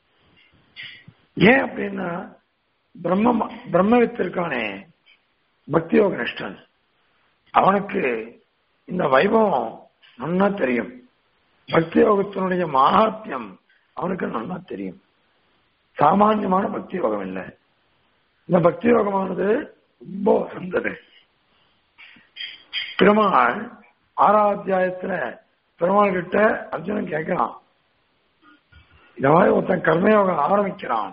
Speaker 1: ஏன் அப்படின்னா பிரம்ம பிரம்மவித்திற்கானே பக்தியோக நிஷ்டன் அவனுக்கு இந்த வைபவம் நன்னா தெரியும் பக்தி யோகத்தினுடைய மகாத்மியம் அவனுக்கு நல்லா தெரியும் சாமான்யமான பக்தி யோகம் இல்லை இந்த பக்தி யோகமானது ரொம்ப வசந்தது பெருமாள் ஆறாம் அத்தியாயத்துல பெருமாள் கிட்ட அர்ஜுனன் கேட்கிறான் இந்த மாதிரி ஒருத்தன் கர்மயோகம் ஆரம்பிக்கிறான்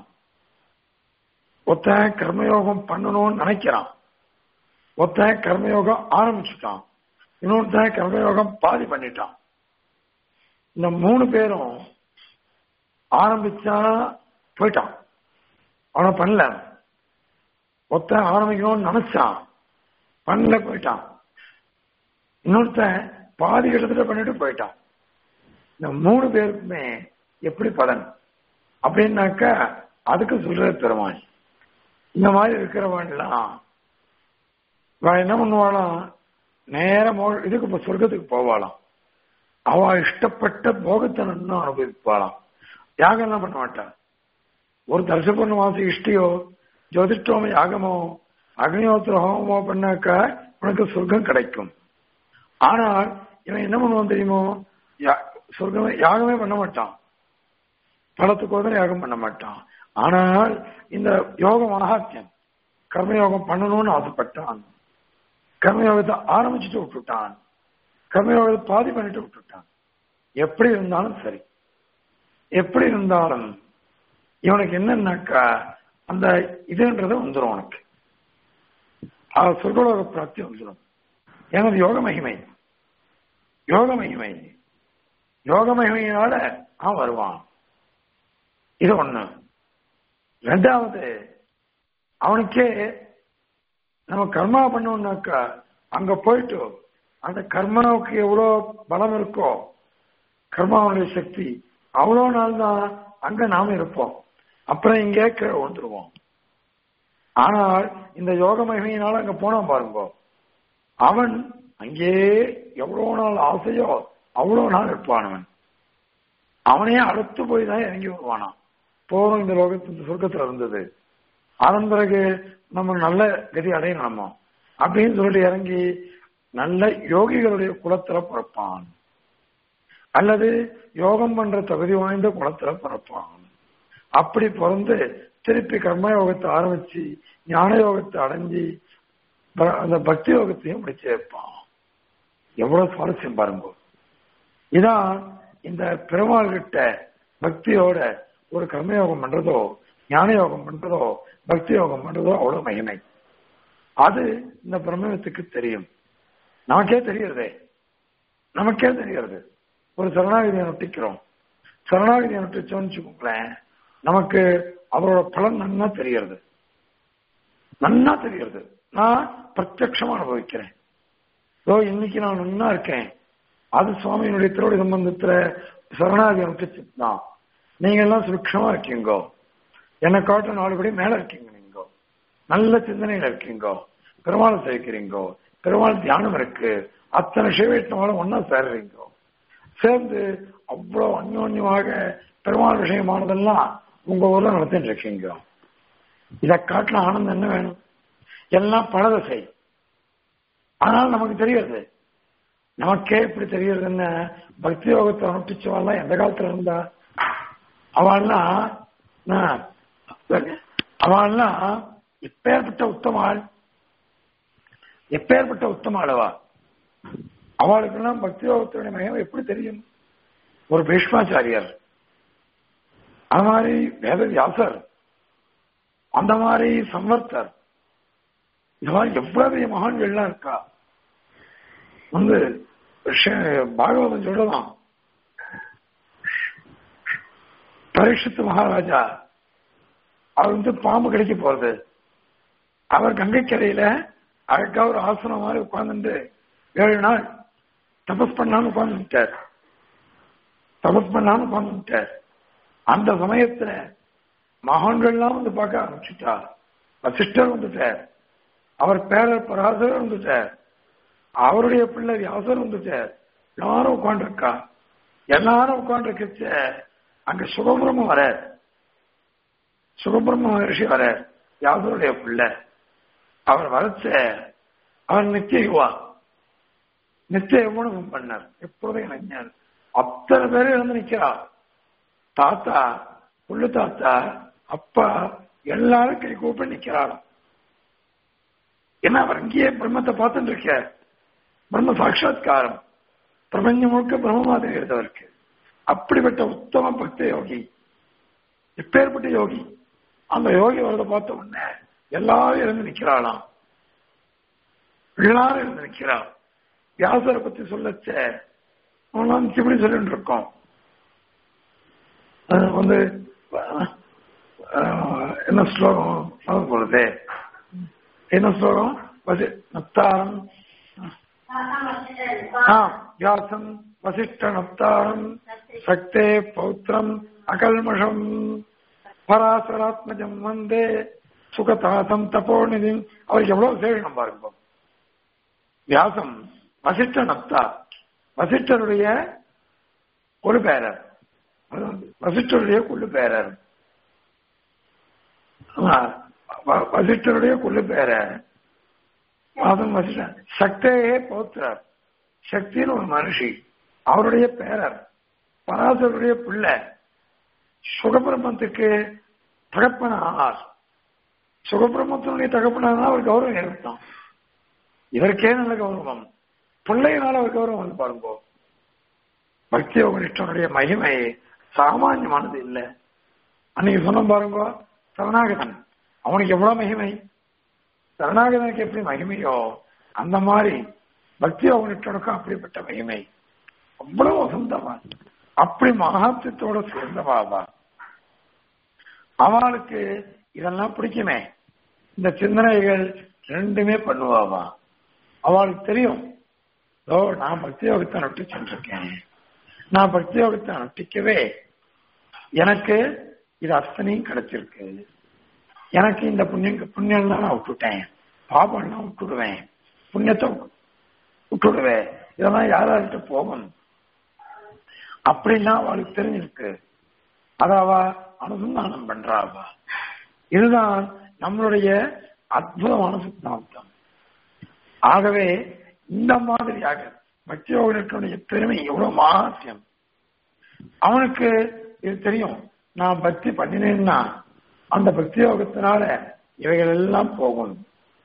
Speaker 1: ஒருத்தன் கர்மயோகம் பண்ணணும்னு நினைக்கிறான் ஒருத்தன் கர்மயோகம் ஆரம்பிச்சுட்டான் இன்னொருத்தன் கர்மயோகம் பாதி பண்ணிட்டான் இந்த மூணு பேரும் ஆரம்பிச்சா போயிட்டான் அவனை பண்ணல ஒருத்தன் ஆரம்பிக்கணும்னு நினைச்சான் பண்ணல போயிட்டான் இன்னொருத்தன் பாதி கிட்டத்தட்ட பண்ணிட்டு போயிட்டான் இந்த மூணு பேருக்குமே எப்படி பலன் அப்படின்னாக்கா அதுக்கு சொல்றது பெருமாள் இந்த மாதிரி இருக்கிறவன்லாம் என்ன பண்ணுவாளாம் நேரம் இதுக்கு இப்ப சொர்க்கத்துக்கு போவாளாம் அவ இஷ்டப்பட்ட போகத்தை நன்னா அனுபவிப்பாளாம் யாகம் எல்லாம் பண்ண மாட்டான் ஒரு தரிசபூர்ண மாச இஷ்டியோ ஜோதிஷ்டோம யாகமோ அக்னிஹோத்திர ஹோமமோ பண்ணாக்கா உனக்கு சொர்க்கம் கிடைக்கும் ஆனால் இவன் என்ன பண்ணுவான் தெரியுமோ சொர்க்கமே யாகமே பண்ண மாட்டான் பலத்துக்கோதர யாகம் பண்ண மாட்டான் ஆனால் இந்த யோக மகாத்தியம் கர்மயோகம் பண்ணணும்னு ஆசைப்பட்டான் கர்மயோகத்தை ஆரம்பிச்சுட்டு விட்டுட்டான் கர்மயோகத்தை பாதி பண்ணிட்டு விட்டுட்டான் எப்படி இருந்தாலும் சரி எப்படி இருந்தாலும் இவனுக்கு என்னன்னாக்கா அந்த இதுன்றது வந்துடும் உனக்கு சொர்க்கலோக பிராப்தி வந்துடும் எனது யோக மகிமை யோக மகிமை யோக மகிமையினால அவன் வருவான் இது ஒண்ணு ரெண்டாவது அவனுக்கே நம்ம கர்மா பண்ணோம்னாக்கா அங்க போயிட்டு அந்த கர்மாவுக்கு எவ்வளோ பலம் இருக்கோ கர்மாவுடைய சக்தி அவ்வளோ நாள் தான் அங்க நாம இருப்போம் அப்புறம் இங்கே கீழே விழுந்துருவோம் ஆனால் இந்த யோக மகிமையினால அங்க போனான் பாருங்க அவன் அங்கே எவ்வளவு நாள் ஆசையோ அவ்வளவு நாள் இருப்பான் அவன் அவனையே அடுத்து போய் தான் இறங்கி வருவானான் போறோம் இந்த லோகத்து இந்த சொர்க்கத்துல இருந்தது அதன் பிறகு நம்ம நல்ல கதி அடையணும் நம்ம அப்படின்னு சொல்லிட்டு இறங்கி நல்ல யோகிகளுடைய குலத்துல பிறப்பான் அல்லது யோகம் பண்ற தகுதி வாய்ந்த குலத்துல பிறப்பான் அப்படி பிறந்து திருப்பி கர்ம யோகத்தை ஆரம்பிச்சு ஞான யோகத்தை அடைஞ்சி அந்த பக்தி யோகத்தையும் முடிச்சு வைப்பான் எவ்வளவு சுவாரஸ்யம் பாருங்க இதான் இந்த பெருமாள் கிட்ட பக்தியோட ஒரு கர்மயோகம் பண்றதோ ஞான யோகம் பண்றதோ பக்தி யோகம் பண்றதோ அவ்வளவு மகிமை அது இந்த பிரம்மத்துக்கு தெரியும் நமக்கே தெரிகிறதே நமக்கே தெரிகிறது ஒரு சரணாகதியை நொட்டிக்கிறோம் சரணாகதியை நொட்டிச்சோன்னு வச்சுக்கோங்களேன் நமக்கு அவரோட பலன் நன்னா தெரிகிறது நன்னா தெரிகிறது நான் பிரத்யட்சமா அனுபவிக்கிறேன் ஓ இன்னைக்கு நான் நன்னா இருக்கேன் அது சுவாமியினுடைய திருவடி சம்பந்தத்துல சரணாகதி நொட்டிச்சு தான் நீங்க எல்லாம் சுருட்சமா இருக்கீங்கோ என்னை காட்டும் நாலு படி மேல இருக்கீங்க நீங்க நல்ல சிந்தனையில இருக்கீங்க பெருமாள் சேர்க்கிறீங்க பெருமாள் தியானம் இருக்கு அத்தனை சிவவைஷ்ணவாலும் ஒன்னா சேர்றீங்க சேர்ந்து அவ்வளவு அந்யோன்யமாக பெருமாள் விஷயமானதெல்லாம் உங்க ஊர்ல நடத்திட்டு இருக்கீங்க இதை காட்டின ஆனந்தம் என்ன வேணும் எல்லாம் பலதசை ஆனால் நமக்கு தெரியாது நமக்கே இப்படி தெரியறதுன்னு பக்தி யோகத்தை அனுப்பிச்சவாள்லாம் எந்த காலத்துல இருந்தா அவள்லாம் அவள்லாம் எப்பேற்பட்ட உத்தமாள் எப்பேற்பட்ட உத்தமாளவா அவளுக்கெல்லாம் பக்தி யோகத்தினுடைய மயம் எப்படி தெரியும் ஒரு பீஷ்மாச்சாரியர் அது மாதிரி வேத வியாசர் அந்த மாதிரி சம்வர்த்தர் இந்த மாதிரி எவ்வளவு மகான்கள்லாம் இருக்கா வந்து பாகவதம் சொல்லலாம் பரீட்சித்து மகாராஜா அவர் வந்து பாம்பு கிடைக்க போறது அவர் கங்கைக்கரையில அழகா ஒரு ஆசனம் மாதிரி உட்கார்ந்துட்டு ஏழு நாள் தபஸ் பண்ணாம உட்கார்ந்துட்டார் தபஸ் பண்ணாம உட்கார்ந்துட்டார் அந்த சமயத்துல மகான்கள்லாம் வந்து பார்க்க ஆரம்பிச்சுட்டா வசிஷ்டர் வந்துட்டார் அவர் பேரர் பராசர் வந்துட்டார் அவருடைய பிள்ளை வியாசர் வந்துட்டார் எல்லாரும் உட்காந்துருக்கா எல்லாரும் உட்காந்துருக்க அங்க சுகபிரமம் வர சுகபிரம்ம மகர்ஷி வர வியாசருடைய பிள்ளை அவர் வளர்ச்ச அவர் நித்திய யுவா நித்திய யுவனும் பண்ணார் எப்பொழுதும் இளைஞர் அத்தனை பேரும் இருந்து நிக்கிறார் தாத்தா புள்ளு தாத்தா அப்பா எல்லாரும் கை கூப்பி நிக்கிறாராம் ஏன்னா அவர் இங்கேயே பிரம்மத்தை பார்த்துட்டு இருக்க பிரம்ம சாட்சா்காரம் பிரபஞ்சம் முழுக்க பிரம்ம மாதிரி இருந்தவருக்கு அப்படிப்பட்ட உத்தம பக்த யோகி எப்பேற்பட்ட யோகி அந்த யோகி வரத பார்த்த உடனே எல்லாரும் இருந்து நிக்கிறாளாம் எல்லாரும் இருந்து நிக்கிறாள் வியாசரை பத்தி சொல்லச்ச இப்படி சொல்லிட்டு இருக்கோம் வந்து என்ன ஸ்லோகம் அது போறது என்ன ஸ்லோகம் நப்தாரம் வியாசம் வசிஷ்ட நப்தாரம் சக்தே பௌத்திரம் அகல்மஷம் பராசராத்மஜம் வந்தே சுகதாசம் தபோநிதி அவருக்கு எவ்வளவு சேஷனம் பாருங்க வியாசம் வசிஷ்ட நப்தா வசிஷ்டருடைய ஒரு பேரர் வசிஷ்டருடைய கொள்ளு பேரர் வசிஷ்டருடைய கொள்ளு பேரர் வாதம் வசிஷ்டன் சக்தியே பௌத்திரர் சக்தின்னு ஒரு மனுஷி அவருடைய பேரர் பராசருடைய பிள்ளை சுகபிரம்மத்துக்கு தகப்பன ஆனார் சுகபிரம்மத்தினுடைய தகப்பனானா அவர் கௌரவம் ஏற்பட்டான் இதற்கே நல்ல கௌரவம் பிள்ளையினால அவர் கௌரவம் வந்து பாருங்க பக்தி யோகனிஷ்டனுடைய மகிமை சாமானியமானது இல்லை அன்னைக்கு சொன்ன பாருங்க சரணாகதன் அவனுக்கு எவ்வளவு மகிமை சரணாகதனுக்கு எப்படி மகிமையோ அந்த மாதிரி பக்தி யோகனிஷ்டனுக்கும் அப்படிப்பட்ட மகிமை அவ்வளவு வசந்தவா அப்படி மகாத்தியத்தோட சேர்ந்தவாவா அவளுக்கு இதெல்லாம் பிடிக்குமே இந்த சிந்தனைகள் ரெண்டுமே பண்ணுவாவா அவளுக்கு தெரியும் ஓ நான் பக்தி யோகத்தை நொட்டி சென்றிருக்கேன் நான் பக்தி யோகத்தை நொட்டிக்கவே எனக்கு இது அத்தனையும் கிடைச்சிருக்கு எனக்கு இந்த புண்ணியம் புண்ணியம் தான் நான் விட்டுட்டேன் பாபம் நான் விட்டுடுவேன் புண்ணியத்தை விட்டுடுவேன் இதெல்லாம் யாரார்கிட்ட போகும் அப்படிலாம் அவளுக்கு தெரிஞ்சிருக்கு அதாவா அனுசந்தானம் பண்றாவா இதுதான் நம்மளுடைய அற்புதமான சித்தாந்தம் ஆகவே இந்த மாதிரியாக பக்தி யோகனுடைய பெருமை எவ்வளவு மகாசியம் அவனுக்கு இது தெரியும் நான் பக்தி பண்ணினேன்னா அந்த பக்தி யோகத்தினால இவைகள் எல்லாம் போகும்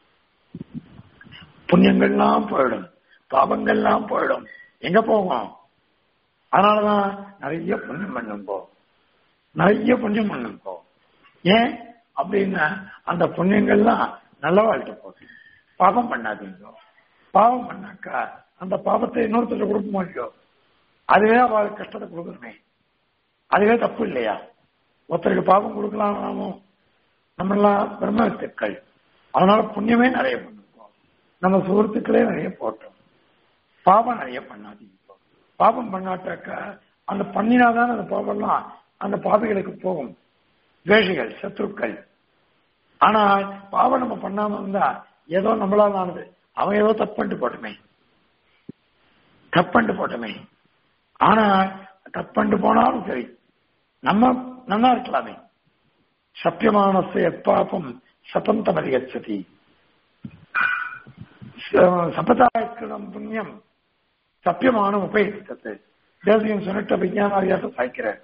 Speaker 1: புண்ணியங்கள்லாம் போயிடும் பாவங்கள்லாம் போயிடும் எங்க போகும் அதனாலதான் நிறைய புண்ணியம் பண்ணுங்கோ நிறைய புண்ணியம் பண்ணுங்கோ ஏன் அப்படின்னா அந்த புண்ணியங்கள்லாம் நல்ல வாழ்க்கை போட்டு பாவம் பண்ணாதீங்க பாவம் பண்ணாக்கா அந்த பாவத்தை இன்னொருத்தர் கொடுக்க மாட்டோம் அதுவே அவளுக்கு கஷ்டத்தை கொடுக்கணுமே அதுவே தப்பு இல்லையா ஒருத்தருக்கு பாவம் கொடுக்கலாம் நாமும் நம்மெல்லாம் பிரம்மத்துக்கள் அதனால புண்ணியமே நிறைய பண்ணுவோம் நம்ம சுகத்துக்களே நிறைய போட்டோம் பாவம் நிறைய பண்ணாதீங்க பாவம் பண்ணாட்டாக்கா அந்த பண்ணினாதான் அந்த பாவம்லாம் அந்த பாவிகளுக்கு போகும் துவேஷிகள் சத்ருக்கள் ஆனா பாவம் நம்ம பண்ணாம இருந்தா ஏதோ நம்மளால ஆனது அவன் ஏதோ தப்புண்டு போட்டுமே தப்பண்டு போட்டமே ஆனா தப்பண்டு போனாலும் சரி நம்ம நல்லா இருக்கலாமே சத்தியமானச எப்பாப்பம் சபந்தம் அதிகச்சதி சபதாக்கிரம் புண்ணியம் சத்தியமான உபயோகித்தது தேசியம் சொன்னிட்ட விஞ்ஞானாரியாச சாய்க்கிறேன்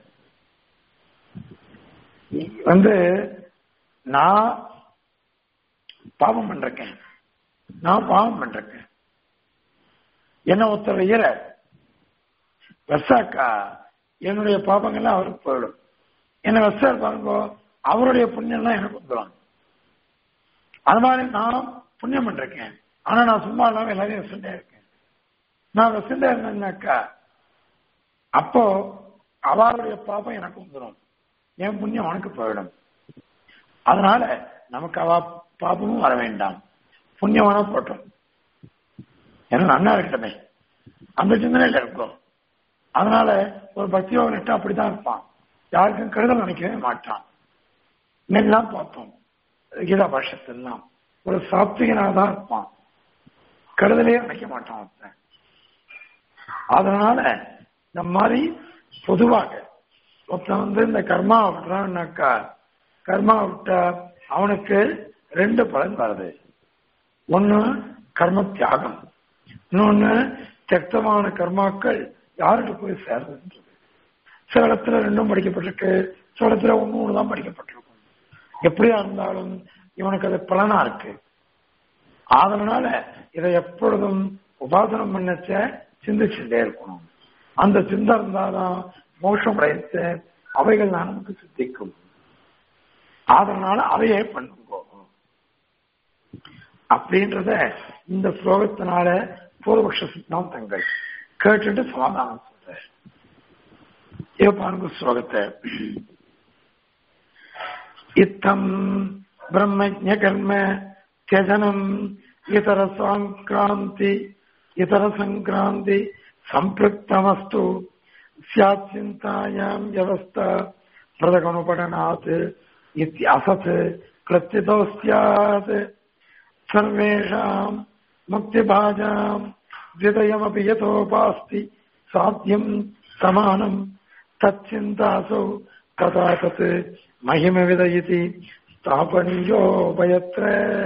Speaker 1: வந்து நான் பாவம் பண்றேன் நான் பாவம் பண்றேன் என்ன ஒருத்தர் இயற வெசாக்கா என்னுடைய பாபங்கள்லாம் அவருக்கு போயிடும் என்ன வெசார் பாருங்க அவருடைய புண்ணியம்லாம் எனக்கு வந்துடும் அது மாதிரி நான் புண்ணியம் பண்றேன் ஆனா நான் சும்மா இல்லாம எல்லாரையும் வெசண்டே இருக்கேன் நான் வெசண்டே இருந்தேன்னாக்கா அப்போ அவருடைய பாபம் எனக்கு வந்துடும் என் புண்ணியம் அவனுக்கு போயிடும் அதனால நமக்கு அவ பாபமும் வர வேண்டாம் புண்ணியமான போட்டோம் ஏன்னா நன்னா இருக்கட்டமே அந்த சிந்தனையில இருக்கும் அதனால ஒரு பக்தியோக நட்டு அப்படித்தான் இருப்பான் யாருக்கும் கெடுதல் நினைக்கவே மாட்டான் இன்னெல்லாம் பார்த்தோம் கீதா பாஷத்தெல்லாம் ஒரு சாத்விகனாக தான் இருப்பான் கெடுதலே நினைக்க மாட்டான் ஒருத்தன் அதனால இந்த மாதிரி பொதுவாக ஒருத்தன் வந்து இந்த கர்மா விட்டுறான்னாக்கா கர்மா விட்டா அவனுக்கு ரெண்டு பலன் வருது ஒன்னு கர்ம தியாகம் இன்னொன்னு தியக்தமான கர்மாக்கள் யாருக்கு போய் சேர்ந்தது சில இடத்துல ரெண்டும் படிக்கப்பட்டிருக்கு சில இடத்துல ஒண்ணு ஒண்ணு தான் படிக்கப்பட்டிருக்கும் எப்படியா இருந்தாலும் இவனுக்கு அது பலனா இருக்கு அதனால இதை எப்பொழுதும் உபாசனம் பண்ணச்ச சிந்திச்சுட்டே இருக்கணும் அந்த சிந்தை இருந்தாதான் மோஷம் அடைத்து அவைகள் தான் நமக்கு சித்திக்கும் அதனால அதையே பண்ணுங்க அப்படின்றத இந்த ஸ்லோகத்தினால பூர்வபக்ஷ சித்தாந்தங்கள் கேட்டுட்டு சமாதானம் சொல்ற இவ பாருங்க ஸ்லோகத்தை இத்தம் பிரம்மஜ கர்ம தியஜனம் இதர சாங்கிராந்தி இதர சங்கிராந்தி சம்பிருக்தமஸ்து சியாத் சிந்தாயாம் வியவஸ்தா பிரதகனுபடனாத் இத்தியசத் கிருத்திதோ ஸ்யாத் सर्वेषाम् मुक्तिभाजाम् द्वितयमपि यतोपास्ति साध्यम् समानम् तच्चिन्तासौ तथा तत् महिमविद इति स्थापनीयोपयत्र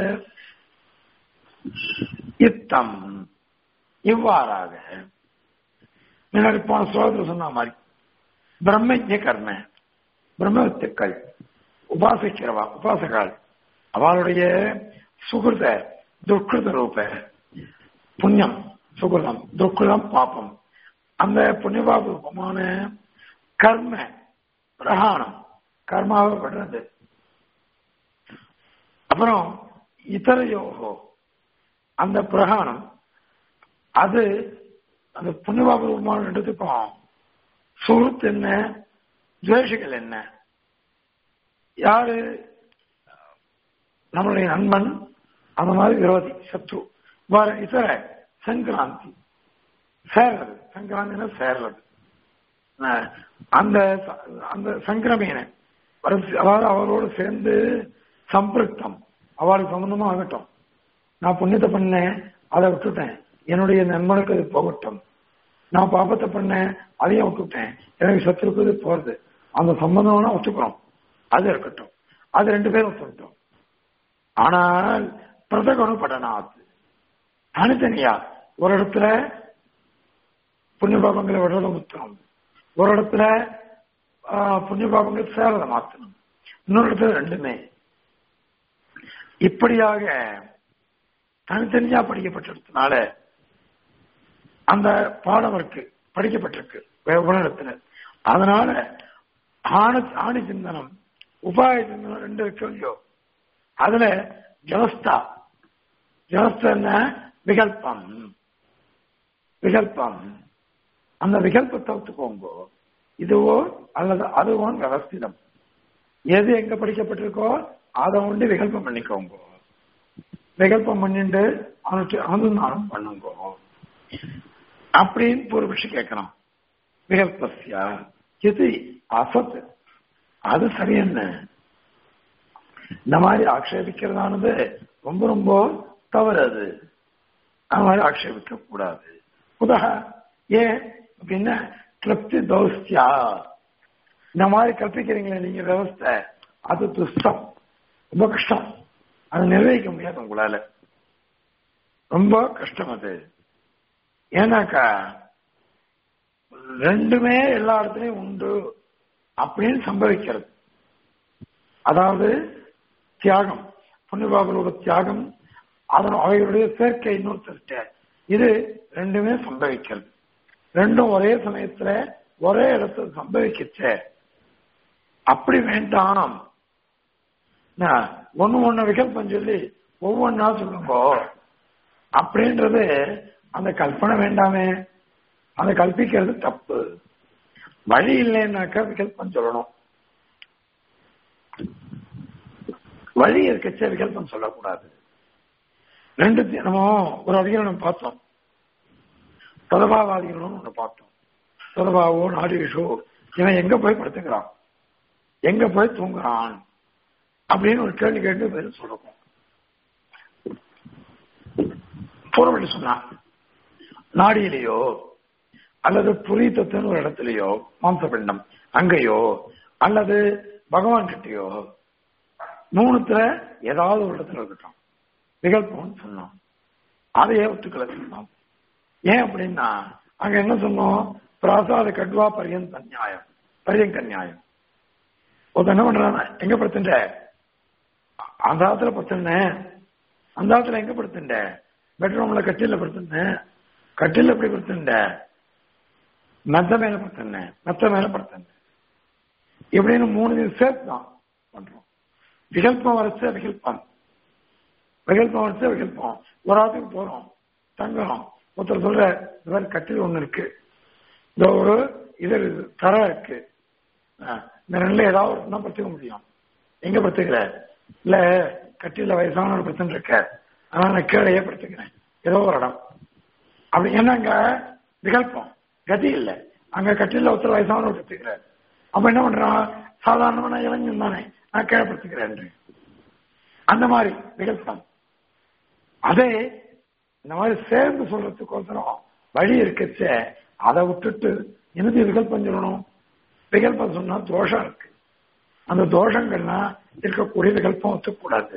Speaker 1: இத்தம் இவ்வாறாக முன்னாடி போன ஸ்லோகத்தில் சொன்ன மாதிரி பிரம்மஜ கர்ம பிரம்மத்துக்கள் உபாசிக்கிறவா உபாசகால் அவளுடைய சுகிருத துக்கிருத ரூப புண்ணியம் சுகிருதம் துக்கிருதம் பாப்பம் அந்த புண்ணியபாப ரூபமான கர்ம பிரகாணம் கர்மாவை படுறது அப்புறம் இதர யோகோ அந்த பிரகாணம் அது அந்த புண்ணியபாப ரூபமான ரெண்டுத்துக்கும் சுகృத் என்ன துவேஷிகள் என்ன யாரு நம்மளுடைய நண்பன் அந்த மாதிரி விரோதி சத்ரு வேற இதர சங்கராந்தி சேர்றது சங்கராந்தினா சேர்றது அந்த அந்த சங்கிரமீன அதாவது அவரோடு சேர்ந்து சம்பிருத்தம் அவளுக்கு சம்பந்தமா ஆகட்டும் நான் புண்ணியத்தை பண்ணேன் அதை விட்டுட்டேன் என்னுடைய நண்பனுக்கு அது போகட்டும் நான் பாபத்தை பண்ணேன் அதையும் விட்டுட்டேன் எனக்கு சத்துருக்கு இது போறது அந்த சம்பந்தம்னா ஒத்துக்கிறோம் அது இருக்கட்டும் அது ரெண்டு பேரும் ஒத்துக்கிட்டோம் ஆனால் பிரதகனு படனாத் தனித்தனியா ஒரு இடத்துல புண்ணிய பாபங்களை விடுறத முத்தணும் ஒரு இடத்துல புண்ணிய பாபங்கள் சேரத மாத்தணும் இன்னொரு இடத்துல ரெண்டுமே இப்படியாக தனித்தனியா படிக்கப்பட்டிருக்கனால அந்த பாடம் இருக்கு படிக்கப்பட்டிருக்கு உலகத்துல அதனால ஆணி ஆணி சிந்தனம் உபாய சிந்தனம் ரெண்டு இருக்கு இல்லையோ அதுல ஜவஸ்தா ஜவஸ்தா என்ன விகல்பம் விகல்பம் அந்த விகல்பத்தை ஒத்துக்கோங்க இதுவோ அல்லது அதுவோ விவஸ்திதம் எது எங்க படிக்கப்பட்டிருக்கோ அதை ஒன்று விகல்பம் பண்ணிக்கோங்க விகல்பம் பண்ணிட்டு அனுநானம் பண்ணுங்க அப்படின்னு பூர்வபக்ஷி கேட்கணும் விகல்பஸ்யா இது அசத் அது சரி என்ன இந்த மாதிரி ஆக்ஷேபிக்கிறதானது ரொம்ப ரொம்ப தவறு அது அந்த மாதிரி ஆக்ஷேபிக்க கூடாது புதக ஏன் அப்படின்னா கிளப்தி தௌஸ்தியா இந்த மாதிரி கற்பிக்கிறீங்களே நீங்க விவஸ்தை அது துஷ்டம் ரொம்ப கஷ்டம் அது நிர்வகிக்க முடியாது உங்களால ரொம்ப கஷ்டம் அது ஏன்னாக்கா ரெண்டுமே எல்லா இடத்துலயும் உண்டு அப்படின்னு சம்பவிக்கிறது அதாவது தியாகம் புண்ணியபாபலோட தியாகம் அதன் அவைகளுடைய சேர்க்கை இன்னொருத்தர்கிட்ட இது ரெண்டுமே சம்பவிக்கிறது ரெண்டும் ஒரே சமயத்துல ஒரே இடத்துல சம்பவிக்கச்ச அப்படி வேண்டாம் ஒண்ணு ஒண்ணு விகல்பம் சொல்லி ஒவ்வொன்னா சொல்லுங்க அப்படின்றது அந்த கல்பனை வேண்டாமே அந்த கல்பிக்கிறது தப்பு வழி இல்லைன்னாக்கா விகல்பம் சொல்லணும் வழி இருக்கச்ச விகல்பம் சொல்லக்கூடாது ரெண்டு நம்ம ஒரு அதிகாரம் பார்த்தோம் தொதபாவாதிகளும் ஒண்ணு பார்த்தோம் தொதபாவோ நாடிஷோ இவன் எங்க போய் படுத்துக்கிறான் எங்க போய் தூங்குறான் அப்படின்னு ஒரு கேள்வி கேட்டு பதில் சொல்லணும் பூர்வப்படி சொன்னான் நாடியிலேயோ அல்லது புரீத்தத்தின் ஒரு இடத்துலயோ மாம்சபிண்டம் அங்கேயோ அல்லது பகவான் கிட்டயோ மூணுத்துல ஏதாவது ஒரு இடத்துல இருக்கட்டும் விகல்பம்னு சொன்னோம் அதையே ஒத்துக்கல சொன்னோம் ஏன் அப்படின்னா அங்க என்ன சொன்னோம் பிராசாத கட்வா பரியந்த நியாயம் பரியங்க நியாயம் ஒருத்தன் என்ன பண்றான் எங்க படுத்துட்ட அந்த ஆத்துல படுத்துனேன் அந்த ஆத்துல எங்க படுத்துட்ட பெட்ரூம்ல கட்டில படுத்துனேன் கட்டில எப்படி படுத்துட்ட மெத்த மேல படுத்துனேன் மெத்த மேல படுத்துனேன் இப்படின்னு மூணு சேர்த்து தான் பண்றோம் விகல்பம் வரைச்ச விகல்பம் விகல்பம் வரைச்ச விகல்பம் ஒரு ஆத்துக்கு போறோம் தங்குறோம் ஒருத்தர் சொல்ற இந்த மாதிரி கட்டில் ஒண்ணு இருக்கு இந்த ஒரு இது தர இருக்கு இந்த ரெண்டுல ஏதாவது ஒரு தான் படுத்துக்க முடியும் எங்க படுத்துக்கிற இல்ல கட்டில வயசான ஒரு பிரச்சனை இருக்க அதனால நான் கீழே படுத்துக்கிறேன் ஏதோ ஒரு இடம் அப்படி என்னங்க விகல்பம் கதி இல்லை அங்க கட்டில ஒருத்தர் வயசான ஒரு படுத்துக்கிறார் அப்ப என்ன பண்றான் சாதாரணமான இளைஞன் தானே நான் கீழே படுத்துக்கிறேன் அந்த மாதிரி விகல்பம் அதே இந்த மாதிரி சேர்ந்து சொல்றதுக்கோசரம் வழி இருக்கச்ச அதை விட்டுட்டு என்னது விகல்பம் சொல்லணும் விகல்பம் சொன்னா தோஷம் இருக்கு அந்த தோஷங்கள்லாம் இருக்கக்கூடிய விகல்பம் ஒத்துக்கூடாது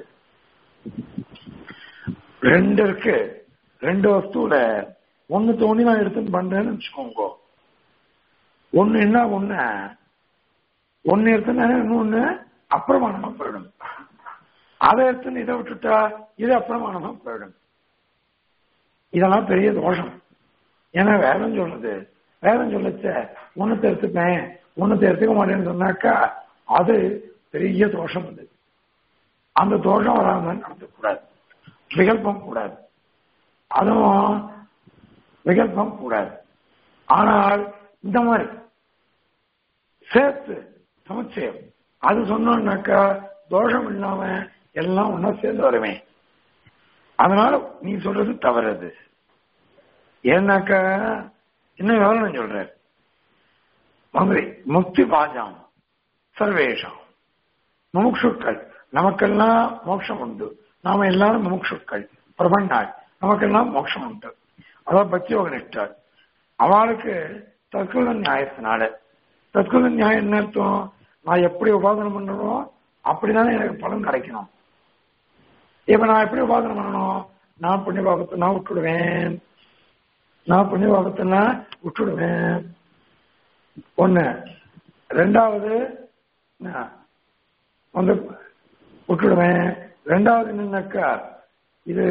Speaker 1: ரெண்டு இருக்கு ரெண்டு வஸ்துல ஒண்ணு தோணி நான் எடுத்து பண்றேன்னு வச்சுக்கோங்க ஒண்ணு என்ன ஒண்ணு ஒண்ணு எடுத்துனா இன்னொன்னு அப்பிரமாணமா போயிடும் அதை எடுத்து இதை விட்டுட்டா இது அப்பிரமாணமா போயிடும் இதெல்லாம் பெரிய தோஷம் ஏன்னா வேதம் சொல்றது வேதம் சொல்லச்ச ஒன்னத்தை எடுத்துப்பேன் ஒன்னத்தை எடுத்துக்க மாட்டேன்னு சொன்னாக்கா அது பெரிய தோஷம் அது அந்த தோஷம் வராம நடத்தக்கூடாது விகல்பம் கூடாது அதுவும் விகல்பம் கூடாது ஆனால் இந்த மாதிரி சேர்த்து சமுச்சயம் அது சொன்னோம்னாக்கா தோஷம் இல்லாம எல்லாம் ஒன்னா சேர்ந்து வருவேன் அதனால நீ சொல்றது தவறது ஏன்னாக்கா இன்னும் விவரணம் சொல்ற மதுரை முக்தி பாஜாம் சர்வேஷம் முமுட்சுக்கள் நமக்கெல்லாம் மோட்சம் உண்டு நாம எல்லாரும் முமுட்சுக்கள் பிரபன்னாள் நமக்கெல்லாம் மோட்சம் உண்டு அதாவது பக்தி யோகனிஷ்டர் அவளுக்கு தற்கொலை நியாயத்தினால தற்கொலை நியாயம் என்ன அர்த்தம் நான் எப்படி உபாதனை பண்றனோ அப்படிதானே எனக்கு பலன் கிடைக்கணும் இப்ப நான் எப்படி உபாதனை பண்ணணும் நான் புண்ணிய பாபத்தை நான் விட்டுடுவேன் நான் புண்ணிய பாபத்தை விட்டுடுவேன் ஒண்ணு ரெண்டாவது வந்து விட்டுடுவேன் ரெண்டாவது என்னன்னாக்கா இது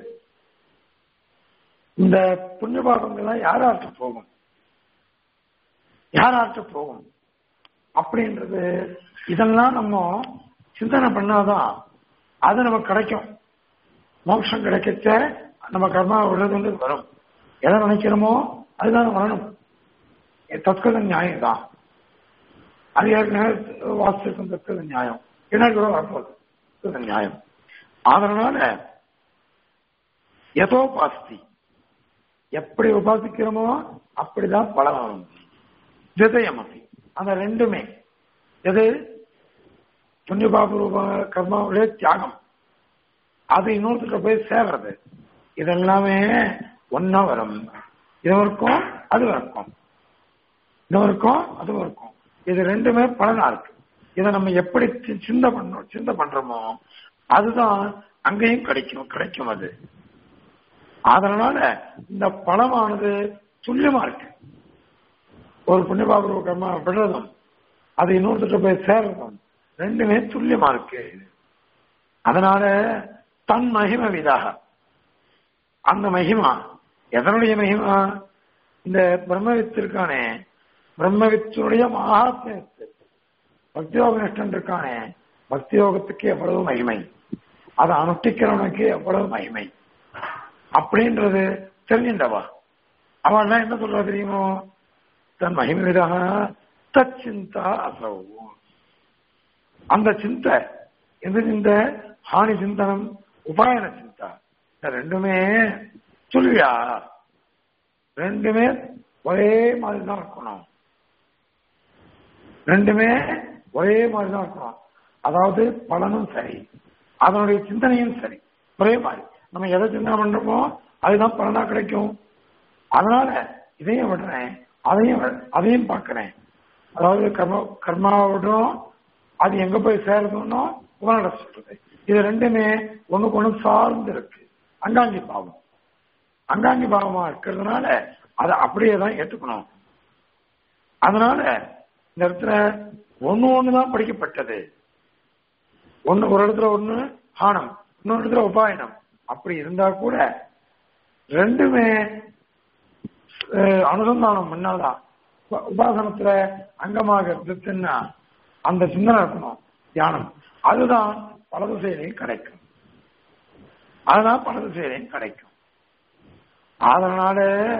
Speaker 1: இந்த புண்ணிய பாபங்கள்லாம் யாராட்ட போகும் யாராட்ட போகும் அப்படின்றது இதெல்லாம் நம்ம சிந்தனை பண்ணாதான் அது நமக்கு கிடைக்கும் மோட்சம் கிடைக்கச்ச நம்ம கர்மா விடுறது வந்து வரும் எதை நினைக்கிறோமோ அதுதான் வரணும் தற்கொலை நியாயம் தான் அது ஏற்கனவே வாசிச்சிருக்கும் தற்கொலை நியாயம் என்ன கூட வரப்போகுது தற்கொலை நியாயம் அதனால எதோ பாஸ்தி எப்படி உபாசிக்கிறோமோ அப்படிதான் பலம் வரும் விதயம் அப்படி அந்த ரெண்டுமே எது புண்ணியபாப ரூப கர்மாவுடைய தியாகம் அது இன்னொருத்திட்ட போய் சேர்றது இதெல்லாமே ஒன்னா வரும் இது இருக்கும் அது இருக்கும் இது இருக்கும் அது இருக்கும் இது ரெண்டுமே பலனா இருக்கு இதை நம்ம எப்படி சி- சிந்தை பண்ணோம் சிந்தை பண்றோமோ அதுதான் அங்கேயும் கிடைக்கும் கிடைக்கும் அது அதனால இந்த பலமானது துல்லியமா இருக்கு ஒரு புண்ணியபாபுர கர்மா விடுறதும் அது இன்னொருத்திட்ட போய் சேர்றதும் ரெண்டுமே துல்லியமா இருக்கு அதனால தன் மகிமை விதாக அந்த மகிமா எதனுடைய மகிமா இந்த பிரம்மவித்திற்கானே பிரம்மவித்துடைய மகாத்மியத்து பக்தியோக நிஷ்டன் இருக்கானே பக்தி யோகத்துக்கு எவ்வளவு மகிமை அதை அனுஷ்டிக்கிறவனுக்கு எவ்வளவு மகிமை அப்படின்றது தெரிஞ்சின்றவா அவன் என்ன சொல்றா தெரியுமோ தன் மகிமை விதாக தச்சிந்தா அசௌ அந்த சிந்தை எது சிந்தை ஹானி சிந்தனம் உபாயன சிந்தா இந்த ரெண்டுமே துல்லியா ரெண்டுமே ஒரே மாதிரி தான் இருக்கணும் ரெண்டுமே ஒரே மாதிரி தான் இருக்கணும் அதாவது பலனும் சரி அதனுடைய சிந்தனையும் சரி ஒரே மாதிரி நம்ம எதை சிந்தனை பண்றோமோ அதுதான் பலனா கிடைக்கும் அதனால இதையும் விடுறேன் அதையும் வி- அதையும் பார்க்கிறேன் அதாவது கர்ம கர்மாவிடும் அது எங்க போய் சேரணும்னோ உபநட சொல்றது இது ரெண்டுமே ஒண்ணுக்கு ஒண்ணு சார்ந்து இருக்கு அங்காங்கி பாவம் அங்காங்கி பாவமா இருக்கிறதுனால அதை அப்படியே தான் ஏற்றுக்கணும் அதனால இந்த இடத்துல ஒண்ணு ஒண்ணுதான் படிக்கப்பட்டது ஒண்ணு ஒரு இடத்துல ஒண்ணு ஹானம் இன்னொரு இடத்துல உபாயனம் அப்படி இருந்தா கூட ரெண்டுமே அஹ், அனுசந்தானம் முன்னால்தான் உப- உபாசனத்துல அங்கமாக இருந்துச்சுன்னா அந்த சிந்தனை இருக்கணும் தியானம் அதுதான் பல திசையிலையும் கிடைக்கும் அதுதான் பல திசையிலையும் கிடைக்கும் அதனால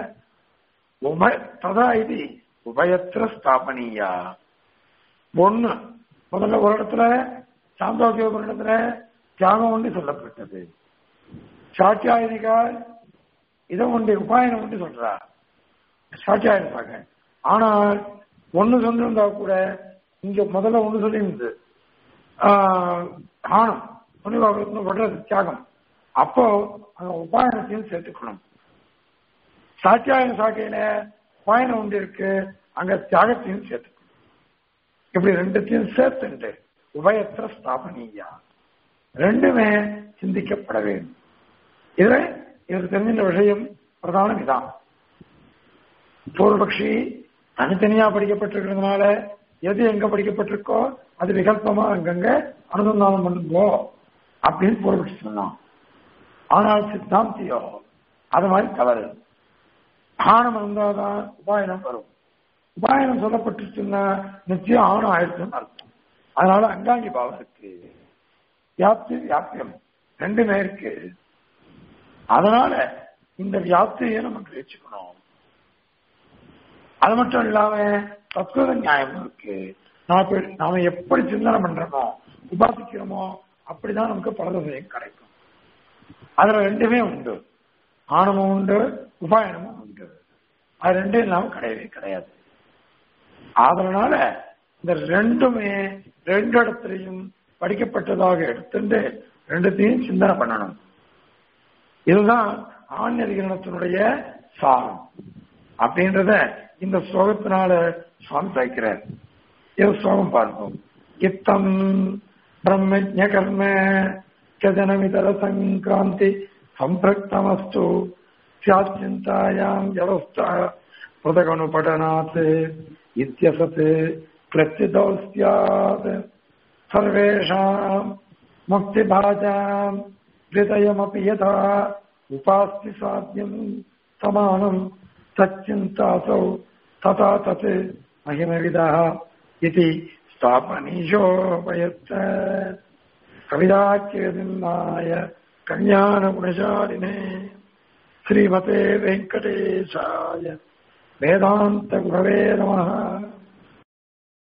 Speaker 1: உப ததா இது உபயத்திர ஸ்தாபனியா ஒண்ணு முதல்ல ஒரு இடத்துல சாந்தோக்கிய ஒரு இடத்துல தியாகம் ஒன்று சொல்லப்பட்டது சாட்சியாயனிகால் இதை ஒன்று உபாயனம் ஒன்று சொல்றா சாட்சியாயிருப்பாங்க ஆனால் ஒண்ணு சொல்லியிருந்தா கூட இங்க முதல்ல ஒண்ணு சொல்லியிருந்து ஆஹ், ஆணம் துணிவாக வர்றது தியாகம் அப்போ அந்த உபாயனத்தையும் சேர்த்துக்கணும் சாட்சியாயன சாக்கையில உபாயனம் ஒன்று இருக்கு அங்க தியாகத்தையும் சேர்த்துக்கணும் இப்படி ரெண்டுத்தையும் சேர்த்துண்டு உபயத்திர ஸ்தாபனியா ரெண்டுமே சிந்திக்கப்பட வேண்டும் இது இதற்கு தெரிஞ்சின்ற விஷயம் பிரதானம் இதான் பூர்வபக்ஷி தனித்தனியா படிக்கப்பட்டிருக்கிறதுனால எது எங்க படிக்கப்பட்டிருக்கோ அது விகல்பமா அங்கங்க அனுசந்தானம் பண்ணுங்கோ அப்படின்னு பூர்வபக்ஷி சொன்னான் ஆனால் சித்தாந்தியோ அது மாதிரி தவறு ஆணம் இருந்தாதான் உபாயனம் வரும் உபாயனம் சொல்லப்பட்டுச்சுன்னா நிச்சயம் ஆணம் ஆயிடுச்சுன்னு அர்த்தம் அதனால அங்காங்கி பாவம் இருக்கு வியாப்தி வியாபியம் ரெண்டுமே இருக்கு அதனால இந்த வியாப்தியை நம்ம கிரகிச்சுக்கணும் அது மட்டும் இல்லாம தத்துவ நியாயம் இருக்கு நாம இப்ப- நாம எப்படி சிந்தனை பண்றோமோ உபாசிக்கிறோமோ அப்படிதான் நமக்கு பலதசையும் கிடைக்கும் அதுல ரெண்டுமே உண்டு ஆணவமும் உண்டு உபாயனமும் உண்டு அது ரெண்டும் இல்லாம கிடையவே கிடையாது அதனால இந்த ரெண்டுமே ரெண்டு இடத்துலையும் படிக்கப்பட்டதாக எடுத்துட்டு ரெண்டுத்தையும் சிந்தனை பண்ணணும் இதுதான் ஆன்மீகத்தினுடைய சாரம் அப்படின்றத இந்த ஸ்லோகத்தினால சுவாமி சாய்க்கிறார் இது ஸ்லோகம் பார்ப்போம் இத்தம் பிரம்மஜ கர்ம ஜனமிதர சங்கிராந்தி சம்பிரக்தமஸ்து சியாச்சிந்தாயாம் வியவஸ்தா புதகனுபடனாத் இத்தியசத் கிளச்சிதோ ஸ்யாத் सर्वेषाम् मुक्तिभाजाम् हृदयमपि यथा उपास्ति साध्यम् समानम् तच्चिन्तासौ तथा तत् महिमविदः इति स्थापनीशोपयत् कविदाच्यदिन्नाय कल्याणगुणशालिने श्रीमते वेङ्कटेशाय वेदान्तगुरवे नमः